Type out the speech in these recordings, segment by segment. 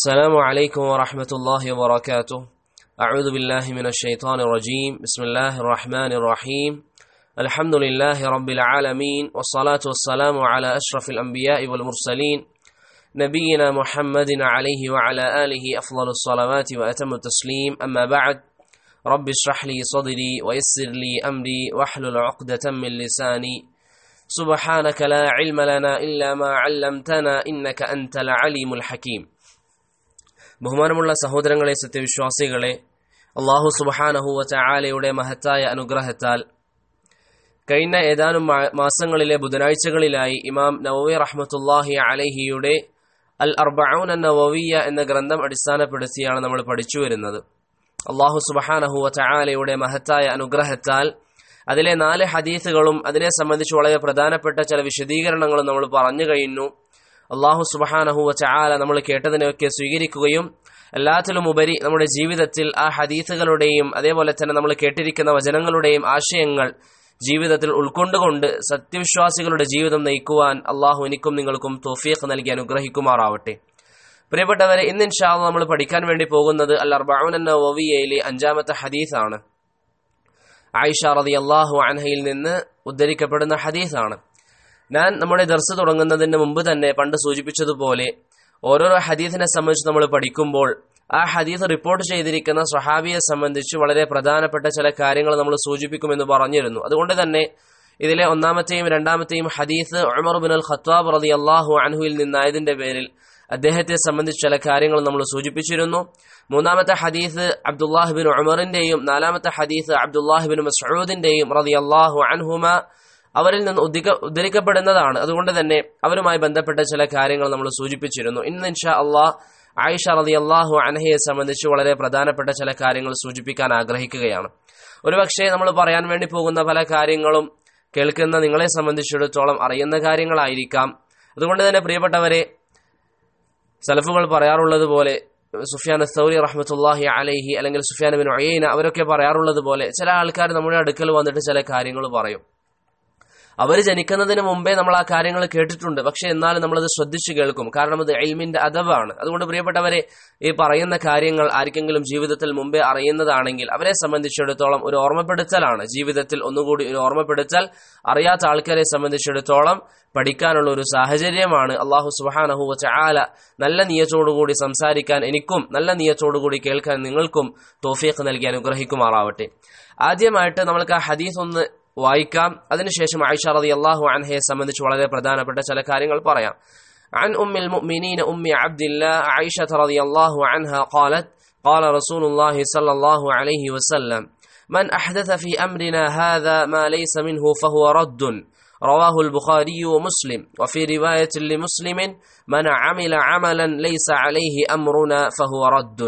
السلام عليكم ورحمة الله وبركاته أعوذ بالله من الشيطان الرجيم بسم الله الرحمن الرحيم الحمد لله رب العالمين والصلاة والسلام على أشرف الأنبياء والمرسلين نبينا محمد عليه وعلى آله أفضل الصلوات وأتم التسليم أما بعد رب اشرح لي صدري ويسر لي أمري واحلل عقدة من لساني سبحانك لا علم لنا إلا ما علمتنا إنك أنت العليم الحكيم ബഹുമാനമുള്ള സഹോദരങ്ങളെ സത്യവിശ്വാസികളെ അള്ളാഹു സുബഹാനഹുവ ചായാലയുടെ മഹത്തായ അനുഗ്രഹത്താൽ കഴിഞ്ഞ ഏതാനും മാസങ്ങളിലെ ബുധനാഴ്ചകളിലായി ഇമാം നവവി റഹ്മത്തുല്ലാഹി അലഹിയുടെ അൽ അർബൌൻ നവവിയ എന്ന ഗ്രന്ഥം അടിസ്ഥാനപ്പെടുത്തിയാണ് നമ്മൾ പഠിച്ചു വരുന്നത് അള്ളാഹു സുബഹാനഹുവ ചായാലയുടെ മഹത്തായ അനുഗ്രഹത്താൽ അതിലെ നാല് ഹദീസുകളും അതിനെ സംബന്ധിച്ച് വളരെ പ്രധാനപ്പെട്ട ചില വിശദീകരണങ്ങളും നമ്മൾ പറഞ്ഞു കഴിഞ്ഞു അള്ളാഹു സുബഹാനഹുവ ചായാല നമ്മൾ കേട്ടതിനെയൊക്കെ സ്വീകരിക്കുകയും എല്ലാത്തിലും ഉപരി നമ്മുടെ ജീവിതത്തിൽ ആ ഹദീസുകളുടെയും അതേപോലെ തന്നെ നമ്മൾ കേട്ടിരിക്കുന്ന വചനങ്ങളുടെയും ആശയങ്ങൾ ജീവിതത്തിൽ ഉൾക്കൊണ്ടുകൊണ്ട് സത്യവിശ്വാസികളുടെ ജീവിതം നയിക്കുവാൻ അള്ളാഹു എനിക്കും നിങ്ങൾക്കും തോഫീഖ് നൽകി അനുഗ്രഹിക്കുമാറാവട്ടെ പ്രിയപ്പെട്ടവരെ ഇന്ന് ഇൻഷാല് നമ്മൾ പഠിക്കാൻ വേണ്ടി പോകുന്നത് അൽ അർബൌൻ എന്ന ഒവിയയിലെ അഞ്ചാമത്തെ ഹദീസാണ് ആയിഷ റതി അള്ളാഹു അൻഹയിൽ നിന്ന് ഉദ്ധരിക്കപ്പെടുന്ന ഹദീസാണ് ഞാൻ നമ്മുടെ ദർസ് തുടങ്ങുന്നതിന് മുമ്പ് തന്നെ പണ്ട് സൂചിപ്പിച്ചതുപോലെ ഓരോരോ ഹദീസിനെ സംബന്ധിച്ച് നമ്മൾ പഠിക്കുമ്പോൾ ആ ഹദീസ് റിപ്പോർട്ട് ചെയ്തിരിക്കുന്ന സ്വഹാബിയെ സംബന്ധിച്ച് വളരെ പ്രധാനപ്പെട്ട ചില കാര്യങ്ങൾ നമ്മൾ സൂചിപ്പിക്കുമെന്ന് പറഞ്ഞിരുന്നു അതുകൊണ്ട് തന്നെ ഇതിലെ ഒന്നാമത്തെയും രണ്ടാമത്തെയും ഹദീസ് ഉമർ ബിൻ അൽ ഖത്താബ് റതി അള്ളാഹു അൻഹുയിൽ നിന്നായതിന്റെ പേരിൽ അദ്ദേഹത്തെ സംബന്ധിച്ച് ചില കാര്യങ്ങൾ നമ്മൾ സൂചിപ്പിച്ചിരുന്നു മൂന്നാമത്തെ ഹദീസ് അബ്ദുല്ലാഹിബിൻ ഉമറിന്റെയും നാലാമത്തെ ഹദീസ് അബ്ദുല്ലാഹിബിൻ മസൂദിന്റെയും റതി അള്ളാഹു അൻഹുമ അവരിൽ നിന്ന് ഉദ്ധിക ഉദ്ധരിക്കപ്പെടുന്നതാണ് അതുകൊണ്ട് തന്നെ അവരുമായി ബന്ധപ്പെട്ട ചില കാര്യങ്ങൾ നമ്മൾ സൂചിപ്പിച്ചിരുന്നു ഇന്ന് ഇൻഷാ അള്ളാഹ് ആയിഷ റതി അള്ളാഹു അനഹയെ സംബന്ധിച്ച് വളരെ പ്രധാനപ്പെട്ട ചില കാര്യങ്ങൾ സൂചിപ്പിക്കാൻ ആഗ്രഹിക്കുകയാണ് ഒരുപക്ഷെ നമ്മൾ പറയാൻ വേണ്ടി പോകുന്ന പല കാര്യങ്ങളും കേൾക്കുന്ന നിങ്ങളെ സംബന്ധിച്ചിടത്തോളം അറിയുന്ന കാര്യങ്ങളായിരിക്കാം അതുകൊണ്ട് തന്നെ പ്രിയപ്പെട്ടവരെ സലഫുകൾ പറയാറുള്ളത് പോലെ സുഫിയാൻ സൗരി റഹ്മത്തുല്ലാഹി അലൈഹി അല്ലെങ്കിൽ സുഫിയാൻ ബിൻ ഒയ്യന അവരൊക്കെ പറയാറുള്ളത് പോലെ ചില ആൾക്കാർ നമ്മുടെ അടുക്കൽ വന്നിട്ട് ചില കാര്യങ്ങൾ പറയും അവർ ജനിക്കുന്നതിന് മുമ്പേ നമ്മൾ ആ കാര്യങ്ങൾ കേട്ടിട്ടുണ്ട് പക്ഷെ എന്നാലും നമ്മളത് ശ്രദ്ധിച്ചു കേൾക്കും കാരണം അത് എൽമിന്റെ അദബാണ് അതുകൊണ്ട് പ്രിയപ്പെട്ടവരെ ഈ പറയുന്ന കാര്യങ്ങൾ ആർക്കെങ്കിലും ജീവിതത്തിൽ മുമ്പേ അറിയുന്നതാണെങ്കിൽ അവരെ സംബന്ധിച്ചിടത്തോളം ഒരു ഓർമ്മപ്പെടുത്തലാണ് ജീവിതത്തിൽ ഒന്നുകൂടി ഒരു ഓർമ്മപ്പെടുത്തൽ അറിയാത്ത ആൾക്കാരെ സംബന്ധിച്ചിടത്തോളം പഠിക്കാനുള്ള ഒരു സാഹചര്യമാണ് അള്ളാഹു സുബാനഹു ചാല നല്ല നീയത്തോടുകൂടി സംസാരിക്കാൻ എനിക്കും നല്ല നീയത്തോടുകൂടി കേൾക്കാൻ നിങ്ങൾക്കും തോഫീഖ് നൽകി അനുഗ്രഹിക്കുമാറാവട്ടെ ആദ്യമായിട്ട് നമ്മൾക്ക് ആ ഹദീസ് ഒന്ന് വായിക്കാം അതിനുശേഷം ആയിഷ റതി അള്ളാഹു അൻഹയെ സംബന്ധിച്ച് വളരെ പ്രധാനപ്പെട്ട ചില കാര്യങ്ങൾ പറയാം عن أم المؤمنين أم عبد الله عائشة رضي الله عنها قالت قال رسول الله صلى الله عليه وسلم من أحدث في أمرنا هذا ما ليس منه فهو رد رواه البخاري ومسلم وفي رواية لمسلم من عمل عملا ليس عليه أمرنا فهو رد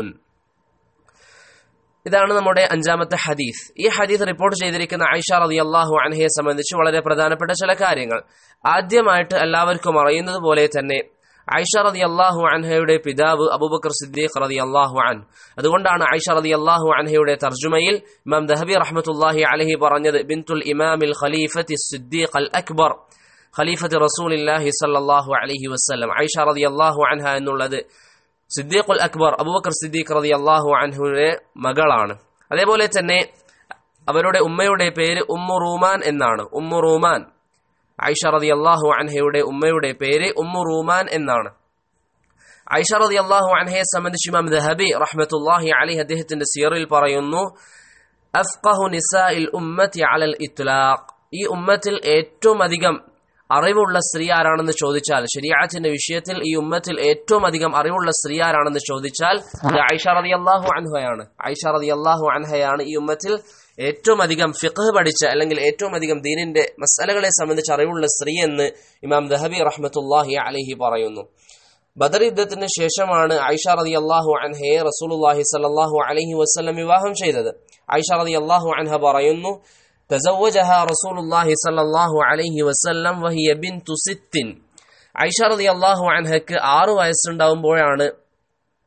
ഇതാണ് നമ്മുടെ അഞ്ചാമത്തെ ഹദീസ് ഈ ഹദീസ് റിപ്പോർട്ട് ചെയ്തിരിക്കുന്ന ഐഷ റതി അള്ളാഹു അൻഹയെ സംബന്ധിച്ച് വളരെ പ്രധാനപ്പെട്ട ചില കാര്യങ്ങൾ ആദ്യമായിട്ട് എല്ലാവർക്കും അറിയുന്നത് പോലെ തന്നെ ഐഷ റതി അള്ളാഹു അൻഹയുടെ പിതാവ് അബൂബക്കർ സിദ്ദീഖ് റതി അള്ളാഹു അൻ അതുകൊണ്ടാണ് ഐഷ റതി അള്ളാഹു അൻഹയുടെ തർജുമയിൽ ഇമാം ദഹബി റഹ്മത്തുല്ലാഹി അലഹി പറഞ്ഞത് ബിൻതുൽ ഇമാമിൽ ഖലീഫത്തി സിദ്ദീഖ് അൽ അക്ബർ ഖലീഫത്ത് റസൂലില്ലാഹി സല്ലാഹു അലഹി വസ്ലം ഐഷ റതി അള്ളാഹു അൻഹ എന്നുള്ളത് സിദ്ദീഖുൽ അക്ബർ അബൂബക്കർ സിദ്ദീഖ് റതി അള്ളാഹു അൻഹുവിന്റെ മകളാണ് അതേപോലെ തന്നെ അവരുടെ ഉമ്മയുടെ പേര് ഉമ്മു റൂമാൻ എന്നാണ് ഉമ്മു റൂമാൻ ഐഷ റതി അള്ളാഹു അൻഹയുടെ ഉമ്മയുടെ പേര് ഉമ്മു റൂമാൻ എന്നാണ് ഐഷ റതി അള്ളാഹു അൻഹയെ സംബന്ധിച്ച് ഇമാം ദഹബി റഹ്മത്തുല്ലാഹി അലി അദ്ദേഹത്തിന്റെ സിയറിൽ പറയുന്നു അഫ്ഖഹു നിസാഇൽ ഉമ്മത്തി അലൽ ഇത്ലാഖ് ഈ ഉമ്മത്തിൽ ഏറ്റവും അധികം അറിവുള്ള സ്ത്രീ ആരാണെന്ന് ചോദിച്ചാൽ ശരിയാത്തിന്റെ വിഷയത്തിൽ ഈ ഉമ്മത്തിൽ ഏറ്റവും അധികം അറിവുള്ള സ്ത്രീ ആരാണെന്ന് ചോദിച്ചാൽ ഐഷ റതി അള്ളാഹു അൻഹയാണ് ഐഷ റതി അള്ളാഹു അൻഹയാണ് ഈ ഉമ്മത്തിൽ ഏറ്റവും അധികം ഫിഖ് പഠിച്ച അല്ലെങ്കിൽ ഏറ്റവും അധികം ദീനിന്റെ മസലകളെ സംബന്ധിച്ച് അറിവുള്ള സ്ത്രീ എന്ന് ഇമാം ദഹബി റഹ്മത്തുല്ലാഹി അലഹി പറയുന്നു ബദർ യുദ്ധത്തിന് ശേഷമാണ് ഐഷ റതി അള്ളാഹു അൻഹയെ റസൂലുല്ലാഹി സല്ലാഹു അലഹി വസ്ലം വിവാഹം ചെയ്തത് ഐഷ റതി അള്ളാഹു അൻഹ പറയുന്നു تزوجها رسول الله صلى الله عليه وسلم وهي بنت ست ഐഷ റതി അള്ളാഹു അൻഹക്ക് ആറ് വയസ്സുണ്ടാവുമ്പോഴാണ്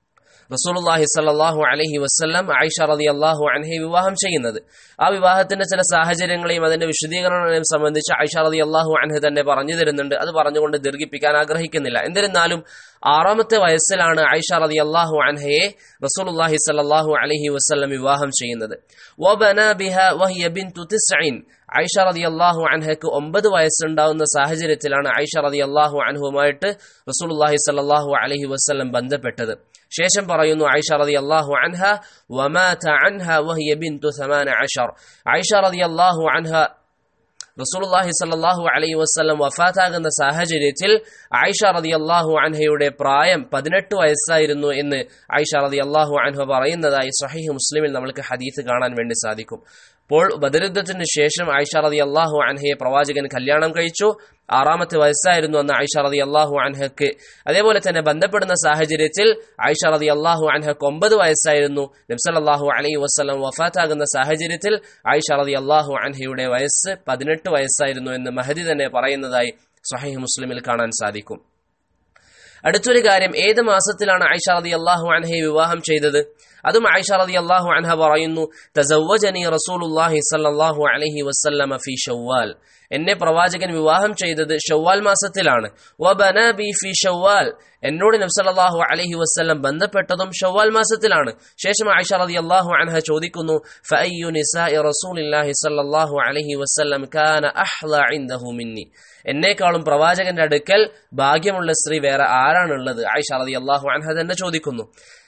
റസൂലുള്ളാഹി സ്വല്ലല്ലാഹു അലൈഹി വസല്ലം ആയിഷ റളിയല്ലാഹു അൻഹയെ വിവാഹം ചെയ്യുന്നത് ആ വിവാഹത്തിന്റെ ചില സാഹചര്യങ്ങളെയും അതിന്റെ വിശദീകരണങ്ങളെയും സംബന്ധിച്ച് ആയിഷ റളിയല്ലാഹു അൻഹ തന്നെ പറഞ്ഞു തരുന്നുണ്ട് അത് പറഞ്ഞുകൊണ്ട് ദീർഘിപ്പിക്കാൻ ആഗ്രഹിക്കുന്നില്ല എന്നിരുന്നാലും ആറാമത്തെ വയസ്സിലാണ് ആയിഷ റളിയല്ലാഹു അൻഹയെ റസൂലുള്ളാഹി സ്വല്ലല്ലാഹു അലൈഹി വസല്ലം വിവാഹം ചെയ്യുന്നത് വബന ബിഹ വഹിയ ബിൻതു തിസ്ഇൻ ഐഷ റതി അള്ളാഹു അൻഹയ്ക്ക് ഒമ്പത് വയസ്സുണ്ടാവുന്ന സാഹചര്യത്തിലാണ് ഐഷ റതി അള്ളാഹു അൻഹുമായിട്ട് റസൂലുള്ളാഹി സല്ലല്ലാഹു അലൈഹി വസല്ലം ബന്ധപ്പെട്ടത് ശേഷം പറയുന്നു ഐഷ റതി അള്ളാഹു അൻഹ വമാത അൻഹ വഹിയ ബിൻതു സമാന അഷർ ഐഷ റതി അള്ളാഹു അൻഹ റസൂലുള്ളാഹി സല്ലല്ലാഹു അലൈഹി വസല്ലം വഫാത്താകുന്ന സാഹചര്യത്തിൽ ആയിഷ റളിയല്ലാഹു അൻഹയുടെ പ്രായം പതിനെട്ട് വയസ്സായിരുന്നു എന്ന് ആയിഷ റളിയല്ലാഹു അൻഹ പറയുന്നതായി സഹീഹ് മുസ്ലിമിൽ നമുക്ക് ഹദീസ് കാണാൻ വേണ്ടി സാധിക്കും അപ്പോൾ ബദരുദ്ധത്തിന് ശേഷം ആയിഷ റതി അള്ളാഹു അൻഹയെ പ്രവാചകൻ കല്യാണം കഴിച്ചു ആറാമത്തെ വയസ്സായിരുന്നു അന്ന് ആയിഷ റതി അള്ളാഹു അൻഹക്ക് അതേപോലെ തന്നെ ബന്ധപ്പെടുന്ന സാഹചര്യത്തിൽ ആയിഷ റതി അള്ളാഹു അൻഹക്ക് ഒമ്പത് വയസ്സായിരുന്നു നബ്സല്ലാഹു അലൈഹി വസ്ലം വഫാത്താകുന്ന സാഹചര്യത്തിൽ ആയിഷ റതി അള്ളാഹു അൻഹയുടെ വയസ്സ് പതിനെട്ട് വയസ്സായിരുന്നു എന്ന് മഹദി തന്നെ പറയുന്നതായി സഹീഹ് മുസ്ലിമിൽ കാണാൻ സാധിക്കും അടുത്തൊരു കാര്യം ഏത് മാസത്തിലാണ് ആയിഷ റതി അള്ളാഹു അൻഹയെ വിവാഹം ചെയ്തത് അതും ആയിഷ റതി അള്ളാഹു അൻഹ പറയുന്നു തസവ്വജനി റസൂലുള്ളാഹി സല്ലല്ലാഹു അലൈഹി വസല്ലമ ഫി ഷവ്വാൽ എന്നെ പ്രവാചകൻ വിവാഹം ചെയ്തത് ഷവ്വാൽ മാസത്തിലാണ് വബന ബി ഫി ഷവ്വാൽ എന്നോട് നബ്സല്ലാഹു അലൈഹി വസ്ല്ലം ബന്ധപ്പെട്ടതും ഷവ്വാൽ മാസത്തിലാണ് ശേഷം ആയിഷ റതി അള്ളാഹു അൻഹ ചോദിക്കുന്നു ഫഅയ്യു നിസാഇ റസൂലില്ലാഹി സല്ലല്ലാഹു അലൈഹി വസല്ലം കാന അഹ്ല ഇൻദഹു മിന്നി എന്നേക്കാളും പ്രവാചകന്റെ അടുക്കൽ ഭാഗ്യമുള്ള സ്ത്രീ വേറെ ആരാണുള്ളത് ആയിഷ റതി അള്ളാഹു അൻഹ തന്നെ ചോദിക്കുന്നു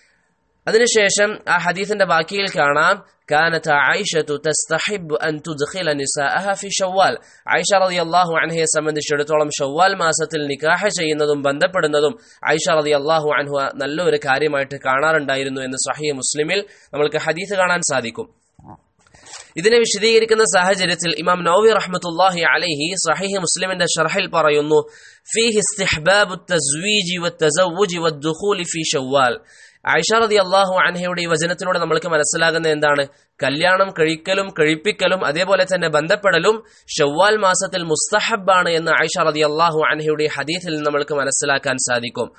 അതിനുശേഷം ആ ഹദീസിന്റെ ബാക്കിയിൽ കാണാം كانت عائشة تستحب أن تدخل نساءها في شوال عائشة رضي الله عنها സംബന്ധിച്ചിടത്തോളം ഷവ്വാൽ മാസത്തിൽ നിക്കാഹ് ചെയ്യുന്നതും ബന്ധപ്പെടുന്നതും ഐഷ റതി അള്ളാഹു അൻഹു നല്ലൊരു കാര്യമായിട്ട് കാണാറുണ്ടായിരുന്നു എന്ന് സഹീ മുസ്ലിമിൽ നമ്മൾക്ക് ഹദീസ് കാണാൻ സാധിക്കും ഇതിനെ വിശദീകരിക്കുന്ന സാഹചര്യത്തിൽ ഇമാം നൌവി റഹ്മത്തുല്ലാഹി അലൈഹി സഹീഹ് മുസ്ലിമിന്റെ ഷർഹിൽ പറയുന്നു ഫീഹി ഇസ്തിഹ്ബാബു തസ്വീജി വത്തസവ്വുജി വദ്ദുഖൂലി ഫീ ഷവ്വാൽ ആയിഷ റതി അള്ളാഹു അൻഹയുടെ ഈ വചനത്തിലൂടെ നമ്മൾക്ക് മനസ്സിലാകുന്ന എന്താണ് കല്യാണം കഴിക്കലും കഴിപ്പിക്കലും അതേപോലെ തന്നെ ബന്ധപ്പെടലും ഷവ്വാൽ മാസത്തിൽ മുസ്തഹബാണ് എന്ന് ആയിഷ റതി അള്ളാഹു അൻഹയുടെ ഹദീസിൽ നമ്മൾക്ക് മനസ്സിലാക്കാൻ സാധിക്കും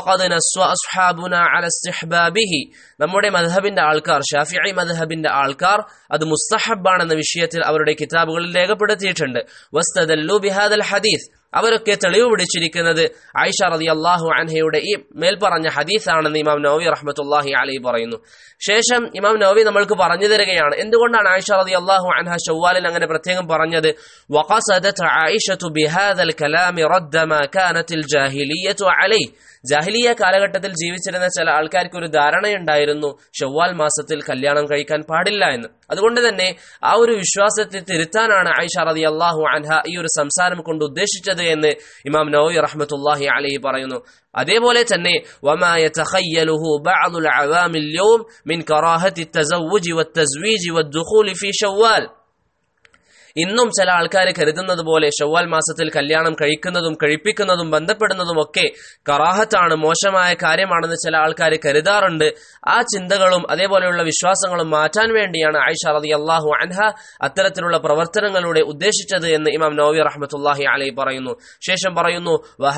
നമ്മുടെ മധഹബിന്റെ ആൾക്കാർ ഷാഫിഐ മധഹബിന്റെ ആൾക്കാർ അത് മുസ്തഹബാണെന്ന വിഷയത്തിൽ അവരുടെ കിതാബുകളിൽ രേഖപ്പെടുത്തിയിട്ടുണ്ട് വസ്തദല്ലു ബിഹാദൽ ഹദീസ് അവരൊക്കെ തെളിവ് പിടിച്ചിരിക്കുന്നത് ആയിഷ റതി അള്ളാഹു അൻഹയുടെ ഈ മേൽപ്പറഞ്ഞ ഹദീസാണെന്ന് ഇമാം നവവി റഹ്മത്തുല്ലാഹി അലി പറയുന്നു ശേഷം ഇമാം നവവി നമ്മൾക്ക് പറഞ്ഞു തരികയാണ് എന്തുകൊണ്ടാണ് ആയിഷ റതി അള്ളാഹു അൻഹ ഷവ്വാലിൽ അങ്ങനെ പ്രത്യേകം പറഞ്ഞത് وقصدت عائشة بهذا الكلام رد ما كانت الجاهلية عليه ജാഹിലിയ കാലഘട്ടത്തിൽ ജീവിച്ചിരുന്ന ചില ആൾക്കാർക്ക് ഒരു ധാരണയുണ്ടായിരുന്നു ഷവ്വാൽ മാസത്തിൽ കല്യാണം കഴിക്കാൻ പാടില്ല എന്ന് അതുകൊണ്ട് തന്നെ ആ ഒരു വിശ്വാസത്തെ തിരുത്താനാണ് ഐഷ റതി അള്ളാഹു അൻഹ ഈ ഒരു സംസാരം കൊണ്ട് ഉദ്ദേശിച്ചത് എന്ന് ഇമാം നവി റഹ്മത്തുല്ലാഹി അലി പറയുന്നു അതേപോലെ തന്നെ وما يتخيله بعض العوام اليوم من كراهة التزوج والتزويج والدخول في شوال ഇന്നും ചില ആൾക്കാർ കരുതുന്നത് പോലെ ഷവ്വാൽ മാസത്തിൽ കല്യാണം കഴിക്കുന്നതും കഴിപ്പിക്കുന്നതും ബന്ധപ്പെടുന്നതും ഒക്കെ കറാഹത്താണ് മോശമായ കാര്യമാണെന്ന് ചില ആൾക്കാർ കരുതാറുണ്ട് ആ ചിന്തകളും അതേപോലെയുള്ള വിശ്വാസങ്ങളും മാറ്റാൻ വേണ്ടിയാണ് ആയിഷ റതി അള്ളാഹു അൻഹ അത്തരത്തിലുള്ള പ്രവർത്തനങ്ങളിലൂടെ ഉദ്ദേശിച്ചത് എന്ന് ഇമാം നോവി റഹ്മത്തുല്ലാഹി അലൈ പറയുന്നു ശേഷം പറയുന്നു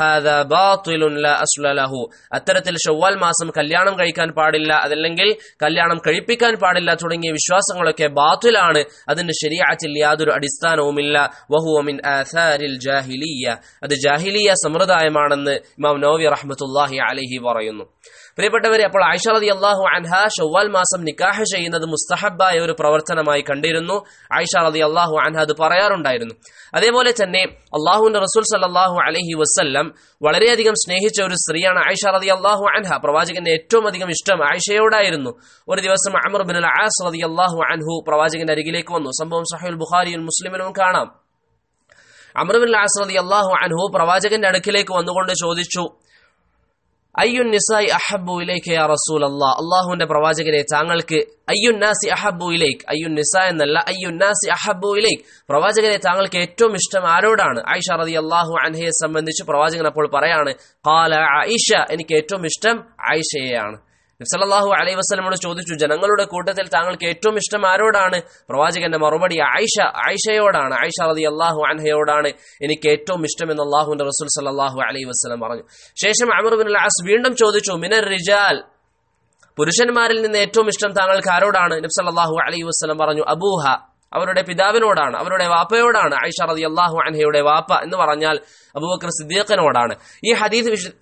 അത്തരത്തിൽ ഷവ്വാൽ മാസം കല്യാണം കഴിക്കാൻ പാടില്ല അതല്ലെങ്കിൽ കല്യാണം കഴിപ്പിക്കാൻ പാടില്ല തുടങ്ങിയ വിശ്വാസങ്ങളൊക്കെ ബാത്തുലാണ് അതിന് ശരിയാറ്റിൽ യാതൊരു അടിസ്ഥാനവുമില്ല വഹുവമിൻ ആഥാരിൽ ജാഹിലിയ അത് ജാഹിലിയ സമ്പ്രദായമാണെന്ന് ഇമാം നോവി റഹ്മത്തുല്ലാഹി അലഹി പറയുന്നു പ്രിയപ്പെട്ടവരെ അപ്പോൾ ആയിഷ റതി അള്ളാഹു അൻഹ ഷവ്വാൽ മാസം നിക്കാഹ് ചെയ്യുന്നത് മുസ്തഹബായ ഒരു പ്രവർത്തനമായി കണ്ടിരുന്നു ആയിഷ റതി അള്ളാഹു അൻഹ അത് പറയാറുണ്ടായിരുന്നു അതേപോലെ തന്നെ അള്ളാഹുവിന്റെ റസൂൽ സല്ലാഹു അലഹി വസ്ല്ലം വളരെയധികം സ്നേഹിച്ച ഒരു സ്ത്രീയാണ് ആയിഷ റതി അള്ളാഹു അൻഹ പ്രവാചകന്റെ ഏറ്റവും അധികം ഇഷ്ടം ആയിഷയോടായിരുന്നു ഒരു ദിവസം അമർ ബിൻ ആസ് റതി അള്ളാഹു അൻഹു പ്രവാചകന്റെ അരികിലേക്ക് വന്നു സംഭവം സഹുൽ ബുഖാരിയും മുസ്ലിമിലും കാണാം അമർ ബിൻ ആസ് റതി അള്ളാഹു അൻഹു പ്രവാചകന്റെ അടുക്കിലേക്ക് വന്നുകൊണ്ട് ചോദിച്ചു അയ്യുൻ നിസായി അഹബു ഇലേക്ക് യാ റസൂൽ അള്ളാഹ് അള്ളാഹുവിന്റെ പ്രവാചകരെ താങ്കൾക്ക് അയ്യുൻ നാസി അഹബു ഇലേക്ക് അയ്യുൻ നിസ എന്നല്ല അയ്യുൻ നാസി അഹബു ഇലേക്ക് പ്രവാചകരെ താങ്കൾക്ക് ഏറ്റവും ഇഷ്ടം ആരോടാണ് ആയിഷ റതി അള്ളാഹു അൻഹയെ സംബന്ധിച്ച് പ്രവാചകൻ അപ്പോൾ പറയാണ് കാല ആയിഷ എനിക്ക് ഏറ്റവും ഇഷ്ടം ആയിഷയെയാണ് നബ്സല്ലാഹു അലൈഹി വസ്ലമോട് ചോദിച്ചു ജനങ്ങളുടെ കൂട്ടത്തിൽ താങ്കൾക്ക് ഏറ്റവും ഇഷ്ടം ആരോടാണ് പ്രവാചകന്റെ മറുപടി ആയിഷ ആയിഷയോടാണ് ആയിഷ റതി അള്ളാഹു അൻഹയോടാണ് എനിക്ക് ഏറ്റവും ഇഷ്ടം എന്ന് അള്ളാഹുന്റെ റസൂൽ സല്ലാഹു അലൈഹി വസ്ലം പറഞ്ഞു ശേഷം അമർ ബിൻ അസ് വീണ്ടും ചോദിച്ചു മിനർ റിജാൽ പുരുഷന്മാരിൽ നിന്ന് ഏറ്റവും ഇഷ്ടം താങ്കൾക്ക് ആരോടാണ് നബ്സല്ലാഹു അലൈഹി വസ്ലം പറഞ്ഞു അബൂഹ അവരുടെ പിതാവിനോടാണ് അവരുടെ വാപ്പയോടാണ് ഐഷ റതി അള്ളാഹു അൻഹയുടെ വാപ്പ എന്ന് പറഞ്ഞാൽ അബൂബക്കർ സിദ്ദീഖിനോടാണ് ഈ ഹദീസ് വിശ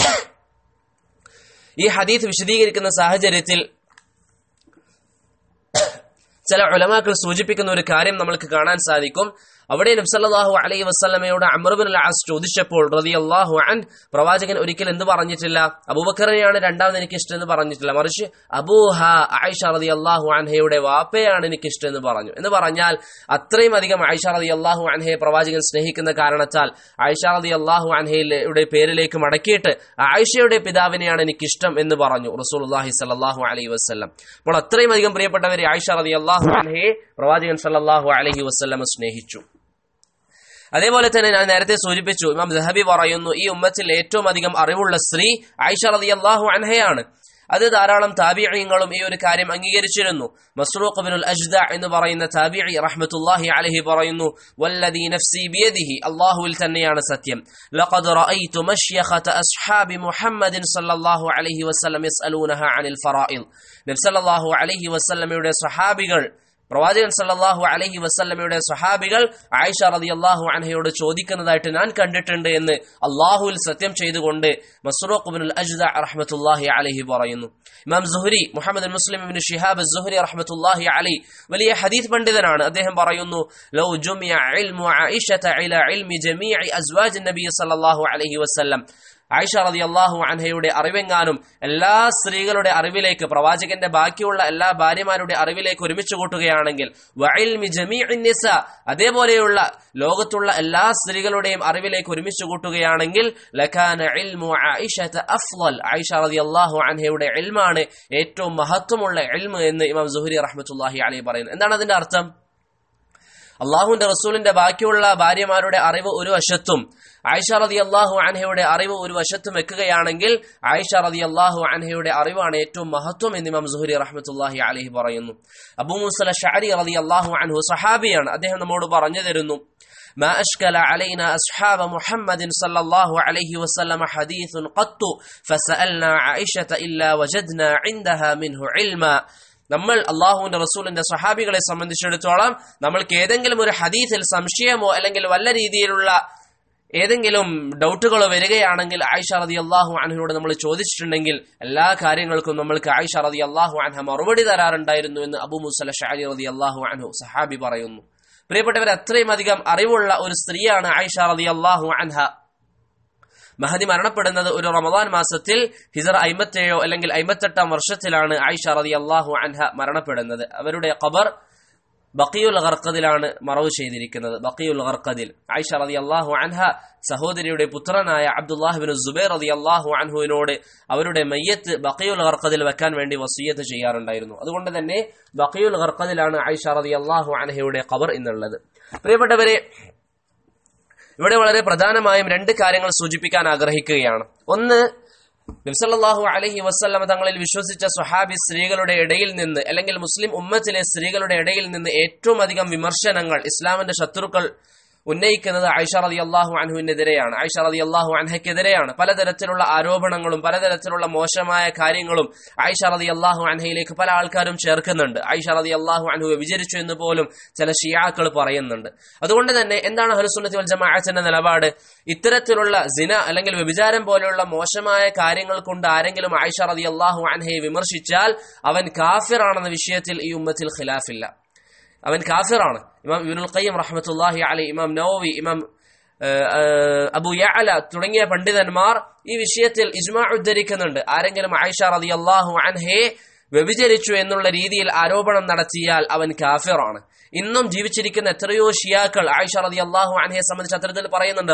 ഈ ഹദീസ് വിശദീകരിക്കുന്ന സാഹചര്യത്തിൽ ചില ഉലമാക്കൾ സൂചിപ്പിക്കുന്ന ഒരു കാര്യം നമ്മൾക്ക് കാണാൻ സാധിക്കും അവിടെ നബ്സല്ലാഹു അലൈഹി വസ്ലമയോട് അമർബിൻ ആസ് ചോദിച്ചപ്പോൾ റതി അള്ളാഹു അൻ പ്രവാചകൻ ഒരിക്കൽ എന്ത് പറഞ്ഞിട്ടില്ല അബൂബക്കറിനെയാണ് രണ്ടാമത് എനിക്ക് ഇഷ്ടം എന്ന് പറഞ്ഞിട്ടില്ല മറിച്ച് അബൂഹ ആയിഷ റതി അള്ളാഹു അൻഹയുടെ വാപ്പയാണ് എനിക്ക് ഇഷ്ടം എന്ന് പറഞ്ഞു എന്ന് പറഞ്ഞാൽ അത്രയും അധികം ആയിഷ റതി അള്ളാഹു അൻഹയെ പ്രവാചകൻ സ്നേഹിക്കുന്ന കാരണത്താൽ ആയിഷ റതി അള്ളാഹു അൻഹയുടെ പേരിലേക്ക് മടക്കിയിട്ട് ആയിഷയുടെ പിതാവിനെയാണ് എനിക്ക് ഇഷ്ടം എന്ന് പറഞ്ഞു റസൂൽ അള്ളാഹി സല്ലാഹു അലൈഹി വസ്ലം അപ്പോൾ അത്രയും അധികം പ്രിയപ്പെട്ടവരെ ആയിഷ റതി അള്ളാഹു അൻഹയെ പ്രവാചകൻ സല്ലാഹു അലൈഹി വസ്ലം സ്നേഹിച്ചു അതേപോലെ തന്നെ ഞാൻ നേരത്തെ സൂചിപ്പിച്ചു ഇമാം ദഹബി പറയുന്നു ഈ ഉമ്മത്തിൽ ഏറ്റവും അധികം അറിവുള്ള സ്ത്രീ ആയിഷ റതി അള്ളാഹു അൻഹയാണ് അത് ധാരാളം താബിയങ്ങളും ഈ ഒരു കാര്യം അംഗീകരിച്ചിരുന്നു മസ്റൂഖ് ബിനുൽ അജ്ദ എന്ന് പറയുന്ന താബിഇ റഹ്മത്തുള്ളാഹി അലൈഹി പറയുന്നു വല്ലദി നഫ്സി ബിയദിഹി അല്ലാഹുവിൽ തന്നെയാണ് സത്യം ലഖദ് റഅയ്തു മശ്യഖത അസ്ഹാബി മുഹമ്മദിൻ സല്ലല്ലാഹു അലൈഹി വസല്ലം യസ്അലൂനഹ അനിൽ ഫറായിദ് നബി സല്ലല്ലാഹു അലൈഹി വസല്ലമയുടെ സ്വഹാബികൾ പ്രവാചകൻ സല്ലല്ലാഹു അലൈഹി വസല്ലമയുടെ സ്വഹാബികൾ ആയിഷ റളിയല്ലാഹു അൻഹയോട് ചോദിക്കുന്നതായിട്ട് ഞാൻ കണ്ടിട്ടുണ്ട് എന്ന് അള്ളാഹുവിൽ സത്യം ചെയ്തുകൊണ്ട് മസ്റൂഖ് ബിനുൽ അജ്ദ റഹ്മത്തുള്ളാഹി അലൈഹി പറയുന്നു ഇമാം സുഹരി മുഹമ്മദ് മുസ്ലിം ഇബ്നു ഷിഹാബ് സുഹരി റഹ്മത്തുള്ളാഹി അലൈ വലിയ ഹദീസ് പണ്ഡിതനാണ് അദ്ദേഹം പറയുന്നു ലൗ ജുമിയ ഇൽമു ആയിഷത ഇല ഇൽമി ജമീഇ അസ്വാജ് നബി സല്ലല്ലാഹു അലൈഹി വസല്ലം ആയിഷ റതി അള്ളാഹു അൻഹയുടെ അറിവെങ്ങാനും എല്ലാ സ്ത്രീകളുടെ അറിവിലേക്ക് പ്രവാചകന്റെ ബാക്കിയുള്ള എല്ലാ ഭാര്യമാരുടെ അറിവിലേക്ക് ഒരുമിച്ച് കൂട്ടുകയാണെങ്കിൽ അതേപോലെയുള്ള ലോകത്തുള്ള എല്ലാ സ്ത്രീകളുടെയും അറിവിലേക്ക് ഒരുമിച്ച് കൂട്ടുകയാണെങ്കിൽ ആയിഷ റതി അള്ളാഹു അൻഹയുടെ എൽമാണ് ഏറ്റവും മഹത്വമുള്ള എൽമ് എന്ന് ഇമാം സുഹരി റഹ്മത്തുല്ലാഹി അലി പറയുന്നു എന്താണ് അതിന്റെ അർത്ഥം അള്ളാഹുവിന്റെ റസൂലിന്റെ ബാക്കിയുള്ള ഭാര്യമാരുടെ അറിവ് ഒരു വശത്തും ആയിഷ റതി അള്ളാഹു അൻഹയുടെ അറിവ് ഒരു വശത്തും വെക്കുകയാണെങ്കിൽ ആയിഷ റതി അള്ളാഹു അൻഹയുടെ അറിവാണ് ഏറ്റവും മഹത്വം എന്ന് ഇമാം സുഹരി റഹ്മത്തുല്ലാഹി അലഹി പറയുന്നു അബൂ മുസല ഷാരി റതി അള്ളാഹു അൻഹു സഹാബിയാണ് അദ്ദേഹം നമ്മോട് പറഞ്ഞു തരുന്നു ما أشكل علينا أصحاب محمد صلى الله عليه وسلم حديث قط فسألنا عائشة إلا وجدنا عندها منه علما നമ്മൾ അള്ളാഹുവിന്റെ റസൂലിന്റെ സഹാബികളെ സംബന്ധിച്ചിടത്തോളം നമ്മൾക്ക് ഏതെങ്കിലും ഒരു ഹദീസിൽ സംശയമോ അല്ലെങ്കിൽ വല്ല രീതിയിലുള്ള ഏതെങ്കിലും ഡൗട്ടുകളോ വരികയാണെങ്കിൽ ആയിഷ റതി അള്ളാഹു അൻഹയോട് നമ്മൾ ചോദിച്ചിട്ടുണ്ടെങ്കിൽ എല്ലാ കാര്യങ്ങൾക്കും നമ്മൾക്ക് ആയിഷ റതി അള്ളാഹു അൻഹ മറുപടി തരാറുണ്ടായിരുന്നു എന്ന് അബു മുസല ഷാരി റതി അള്ളാഹു അൻഹു സഹാബി പറയുന്നു പ്രിയപ്പെട്ടവർ അത്രയും അധികം അറിവുള്ള ഒരു സ്ത്രീയാണ് ആയിഷ റതി അള്ളാഹു അൻഹ മഹദി മരണപ്പെടുന്നത് ഒരു റമദാൻ മാസത്തിൽ ഹിസർ അമ്പത്തേഴോ അല്ലെങ്കിൽ അമ്പത്തെട്ടാം വർഷത്തിലാണ് ആയിഷ റതി അള്ളാഹു അൻഹ മരണപ്പെടുന്നത് അവരുടെ ഖബർ ബക്കിയുൽ ഖർക്കദിലാണ് മറവ് ചെയ്തിരിക്കുന്നത് ബക്കിയുൽ ഖർക്കദിൽ ആയിഷ റതി അള്ളാഹു അൻഹ സഹോദരിയുടെ പുത്രനായ അബ്ദുല്ലാഹിബിൻ സുബൈർ റതി അള്ളാഹു അൻഹുവിനോട് അവരുടെ മയ്യത്ത് ബക്കിയുൽ ഖർക്കദിൽ വെക്കാൻ വേണ്ടി വസീയത്ത് ചെയ്യാറുണ്ടായിരുന്നു അതുകൊണ്ട് തന്നെ ബക്കിയുൽ ഖർക്കദിലാണ് ആയിഷ റതി അള്ളാഹു അൻഹയുടെ ഖബർ എന്നുള്ളത് പ്രിയപ്പെട്ടവരെ ഇവിടെ വളരെ പ്രധാനമായും രണ്ട് കാര്യങ്ങൾ സൂചിപ്പിക്കാൻ ആഗ്രഹിക്കുകയാണ് ഒന്ന് നബ്സല്ലാഹു അലഹി വസ്ല്ലമ തങ്ങളിൽ വിശ്വസിച്ച സ്വഹാബി സ്ത്രീകളുടെ ഇടയിൽ നിന്ന് അല്ലെങ്കിൽ മുസ്ലിം ഉമ്മത്തിലെ സ്ത്രീകളുടെ ഇടയിൽ നിന്ന് ഏറ്റവും അധികം വിമർശനങ്ങൾ ഇസ്ലാമിന്റെ ശത്രുക്കൾ ഉന്നയിക്കുന്നത് ഐഷ റതി അള്ളാഹു അൻഹുവിനെതിരെയാണ് ഐഷ റതി അള്ളാഹു അൻഹയ്ക്കെതിരെയാണ് പലതരത്തിലുള്ള ആരോപണങ്ങളും പലതരത്തിലുള്ള മോശമായ കാര്യങ്ങളും ഐഷ റതി അള്ളാഹു അൻഹയിലേക്ക് പല ആൾക്കാരും ചേർക്കുന്നുണ്ട് ഐഷ റതി അള്ളാഹു അൻഹു വിചരിച്ചു എന്ന് പോലും ചില ഷിയാക്കൾ പറയുന്നുണ്ട് അതുകൊണ്ട് തന്നെ എന്താണ് ഹലുസുന്നത്തി വൽ ജമാഅത്തിന്റെ നിലപാട് ഇത്തരത്തിലുള്ള സിന അല്ലെങ്കിൽ വ്യഭിചാരം പോലെയുള്ള മോശമായ കാര്യങ്ങൾ കൊണ്ട് ആരെങ്കിലും ഐഷ റതി അള്ളാഹു അൻഹയെ വിമർശിച്ചാൽ അവൻ കാഫിറാണെന്ന വിഷയത്തിൽ ഈ ഉമ്മത്തിൽ ഖിലാഫില്ല അവൻ കാഫിറാണ് ഇമാം ഇബിനുൽ ഖയ്യം റഹ്മത്തുല്ലാഹി അലി ഇമാം നവവി ഇമാം അബു യഅല തുടങ്ങിയ പണ്ഡിതന്മാർ ഈ വിഷയത്തിൽ ഇജ്മാ ഉദ്ധരിക്കുന്നുണ്ട് ആരെങ്കിലും ആയിഷ റതി അള്ളാഹു അൻഹയെ വ്യഭിചരിച്ചു എന്നുള്ള രീതിയിൽ ആരോപണം നടത്തിയാൽ അവൻ കാഫിറാണ് ഇന്നും ജീവിച്ചിരിക്കുന്ന എത്രയോ ഷിയാക്കൾ ആയിഷ റതി അള്ളാഹു അൻഹയെ സംബന്ധിച്ച് അത്തരത്തിൽ പറയുന്നുണ്ട്